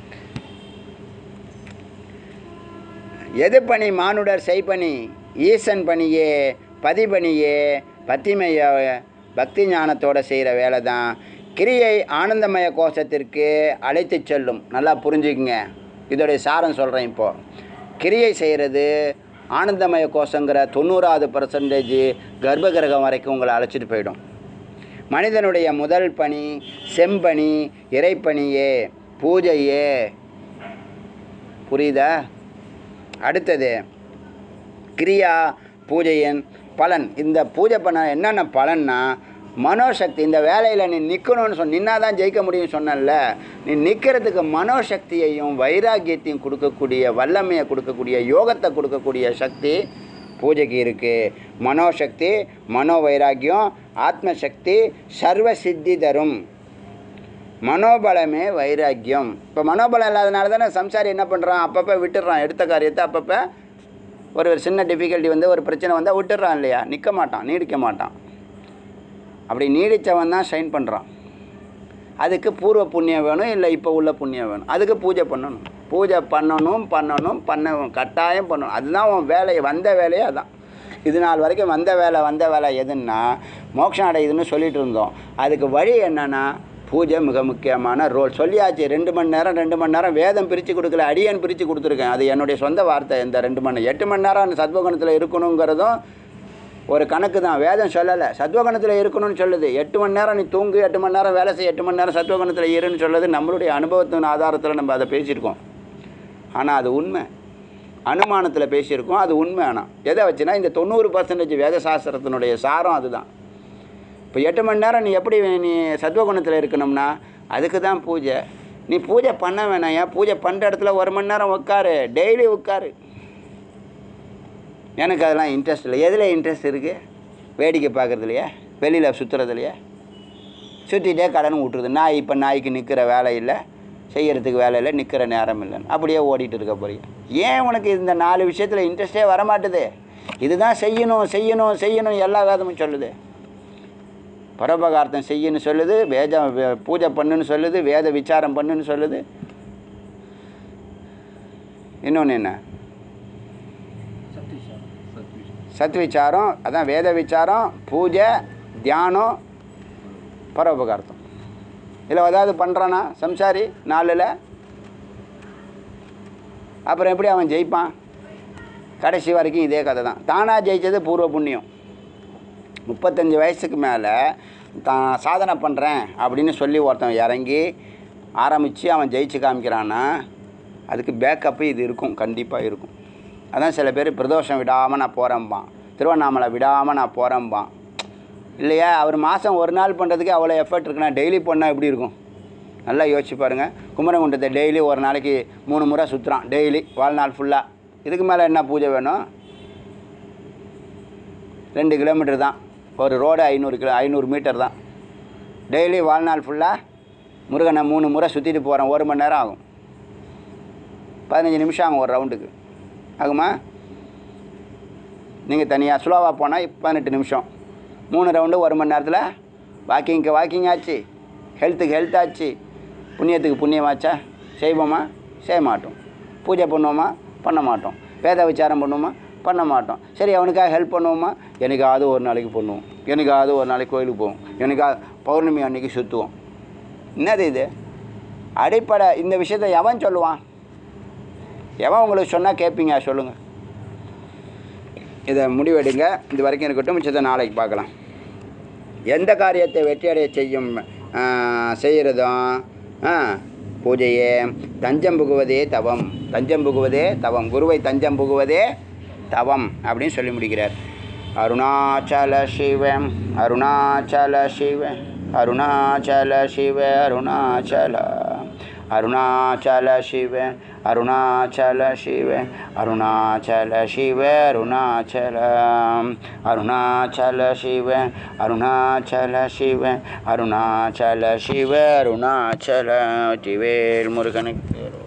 எது பணி மானுடர் செய்பணி ஈசன் பணியே பதிபணியே பத்திமைய பக்தி ஞானத்தோட செய்கிற வேலை தான் கிரியை ஆனந்தமய கோஷத்திற்கு அழைத்து செல்லும் நல்லா புரிஞ்சுக்குங்க இதோடைய சாரம் சொல்கிறேன் இப்போது கிரியை செய்கிறது ஆனந்தமய கோஷங்கிற தொண்ணூறாவது பர்சன்டேஜ் கர்ப்பகிரகம் வரைக்கும் உங்களை அழைச்சிட்டு போயிடும் மனிதனுடைய முதல் பணி செம்பணி இறைப்பணியே பூஜையே புரியுதா அடுத்தது கிரியா பூஜையின் பலன் இந்த பூஜை பண்ண என்னென்ன பலன்னா மனோசக்தி இந்த வேலையில் நீ நிற்கணும்னு சொன்ன நின்னா தான் ஜெயிக்க முடியும்னு சொன்னல நீ நிற்கிறதுக்கு மனோசக்தியையும் வைராக்கியத்தையும் கொடுக்கக்கூடிய வல்லமையை கொடுக்கக்கூடிய யோகத்தை கொடுக்கக்கூடிய சக்தி பூஜைக்கு இருக்குது மனோசக்தி மனோ வைராக்கியம் ஆத்மசக்தி சர்வ சித்தி தரும் மனோபலமே வைராக்கியம் இப்போ மனோபலம் இல்லாதனால தானே சம்சாரி என்ன பண்ணுறான் அப்பப்போ விட்டுடுறான் எடுத்த காரியத்தை அப்பப்போ ஒரு ஒரு சின்ன டிஃபிகல்ட்டி வந்து ஒரு பிரச்சனை வந்தால் விட்டுடுறான் இல்லையா நிற்க மாட்டான் நீடிக்க மாட்டான் அப்படி நீடித்தவன் தான் ஷைன் பண்ணுறான் அதுக்கு பூர்வ புண்ணியம் வேணும் இல்லை இப்போ உள்ள புண்ணியம் வேணும் அதுக்கு பூஜை பண்ணணும் பூஜை பண்ணணும் பண்ணணும் பண்ண கட்டாயம் பண்ணணும் அதுதான் உன் வேலையை வந்த வேலையே அதான் இது நாள் வரைக்கும் வந்த வேலை வந்த வேலை எதுன்னா மோட்சம் அடையுதுன்னு சொல்லிட்டு இருந்தோம் அதுக்கு வழி என்னன்னா பூஜை மிக முக்கியமான ரோல் சொல்லியாச்சு ரெண்டு மணி நேரம் ரெண்டு மணி நேரம் வேதம் பிரித்து கொடுக்கல அடியன் பிரித்து கொடுத்துருக்கேன் அது என்னுடைய சொந்த வார்த்தை இந்த ரெண்டு மணி எட்டு மணி நேரம் அந்த சத்வகுணத்தில் இருக்கணுங்கிறதும் ஒரு கணக்கு தான் வேதம் சொல்லலை சத்வகுணத்தில் இருக்கணும்னு சொல்லுது எட்டு மணி நேரம் நீ தூங்கு எட்டு மணி நேரம் வேலை செய் எட்டு மணி நேரம் சத்வகுணத்தில் இருன்னு சொல்லுது நம்மளுடைய அனுபவத்தின் ஆதாரத்தில் நம்ம அதை பேசியிருக்கோம் ஆனால் அது உண்மை அனுமானத்தில் பேசியிருக்கோம் அது உண்மை ஆனால் எதை வச்சுன்னா இந்த தொண்ணூறு பர்சன்டேஜ் வேதசாஸ்திரத்தினுடைய சாரம் அதுதான் இப்போ எட்டு மணி நேரம் நீ எப்படி நீ சத்வகுணத்தில் இருக்கணும்னா அதுக்கு தான் பூஜை நீ பூஜை பண்ண வேணாம் ஏன் பூஜை பண்ணுற இடத்துல ஒரு மணி நேரம் உட்காரு டெய்லி உட்காரு எனக்கு அதெல்லாம் இன்ட்ரெஸ்ட் இல்லை எதில் இன்ட்ரெஸ்ட் இருக்குது வேடிக்கை பார்க்குறதுலையே வெளியில் சுற்றுறதுலையே சுற்றிட்டே கடன் விட்டுருது நாய் இப்போ நாய்க்கு நிற்கிற வேலை இல்லை செய்யறதுக்கு வேலை இல்லை நிற்கிற நேரம் இல்லைன்னு அப்படியே ஓடிட்டு இருக்க போறீங்க ஏன் உனக்கு இந்த நாலு விஷயத்தில் இன்ட்ரெஸ்டே வரமாட்டுது இதுதான் செய்யணும் செய்யணும் செய்யணும் எல்லா வேதமும் சொல்லுது பரோபகார்த்தம் செய்யன்னு சொல்லுது வேத வே- பூஜை பண்ணுன்னு சொல்லுது வேத விசாரம் பண்ணுன்னு சொல்லுது இன்னொன்று என்ன சத் விசாரம் அதான் வேத விசாரம் பூஜை தியானம் பரோபகார்த்தம் இதில் ஏதாவது பண்ணுறானா சம்சாரி நாளில் அப்புறம் எப்படி அவன் ஜெயிப்பான் கடைசி வரைக்கும் இதே கதை தான் தானாக ஜெயித்தது பூர்வ புண்ணியம் முப்பத்தஞ்சு வயசுக்கு மேலே தான் சாதனை பண்ணுறேன் அப்படின்னு சொல்லி ஒருத்தன் இறங்கி ஆரம்பித்து அவன் ஜெயிச்சு காமிக்கிறான்னா அதுக்கு பேக்கப்பு இது இருக்கும் கண்டிப்பாக இருக்கும் அதான் சில பேர் பிரதோஷம் விடாமல் நான் போகிறேன்பான் திருவண்ணாமலை விடாமல் நான் போகிறேன்பான் இல்லையா அவர் மாதம் ஒரு நாள் பண்ணுறதுக்கு அவ்வளோ எஃபர்ட் இருக்குன்னா டெய்லி பண்ணால் எப்படி இருக்கும் நல்லா யோசிச்சு பாருங்கள் குமரகுண்டத்தை டெய்லி ஒரு நாளைக்கு மூணு முறை சுற்றுறான் டெய்லி வாழ்நாள் ஃபுல்லாக இதுக்கு மேலே என்ன பூஜை வேணும் ரெண்டு கிலோமீட்டர் தான் ஒரு ரோடு ஐநூறு கிலோ ஐநூறு மீட்டர் தான் டெய்லி வாழ்நாள் ஃபுல்லாக முருகனை மூணு முறை சுற்றிட்டு போகிறேன் ஒரு மணி நேரம் ஆகும் பதினஞ்சு நிமிஷம் ஆகும் ஒரு ரவுண்டுக்கு ஆகுமா நீங்கள் தனியாக ஸ்லோவாக போனால் பதினெட்டு நிமிஷம் மூணு ரவுண்டு ஒரு மணி நேரத்தில் வாக்கிங்க்கு வாக்கிங் ஆச்சு ஹெல்த்துக்கு ஹெல்த் ஆச்சு புண்ணியத்துக்கு புண்ணியம் ஆச்சா செய்வோமா செய்ய மாட்டோம் பூஜை பண்ணுவோமா பண்ண மாட்டோம் வேத விசாரம் பண்ணுவோமா பண்ண மாட்டோம் சரி அவனுக்காக ஹெல்ப் பண்ணுவோமா என்னைக்காவது ஒரு நாளைக்கு பண்ணுவோம் என்னைக்காவது ஒரு நாளைக்கு கோயிலுக்கு போவோம் என்னைக்காவது பௌர்ணமி அன்னைக்கு சுற்றுவோம் என்னது இது அடிப்படை இந்த விஷயத்தை எவன் சொல்லுவான் எவன் உங்களுக்கு சொன்னால் கேட்பீங்க சொல்லுங்கள் இதை முடிவெடுங்க இது வரைக்கும் இருக்கட்டும் மிச்சத்தை நாளைக்கு பார்க்கலாம் எந்த காரியத்தை வெற்றியடைய செய்யும் ஆ, செய்கிறதும் ஆ, பூஜையே தஞ்சம் புகுவதே தவம் தஞ்சம் புகுவதே தவம் குருவை தஞ்சம் புகுவதே தவம் அப்படின்னு சொல்லி முடிக்கிறார் அருணாச்சல சிவம் அருணாச்சல சிவ அருணாச்சல சிவ அருணாச்சல அருணாச்சல சிவ அருணாச்சல சிவ அருணாச்சல சிவ அருணாச்சல அருணாச்சல சிவ அருணாச்சல சிவ அருணாச்சல சிவ அருணாச்சல திவேல் முருகனுக்கு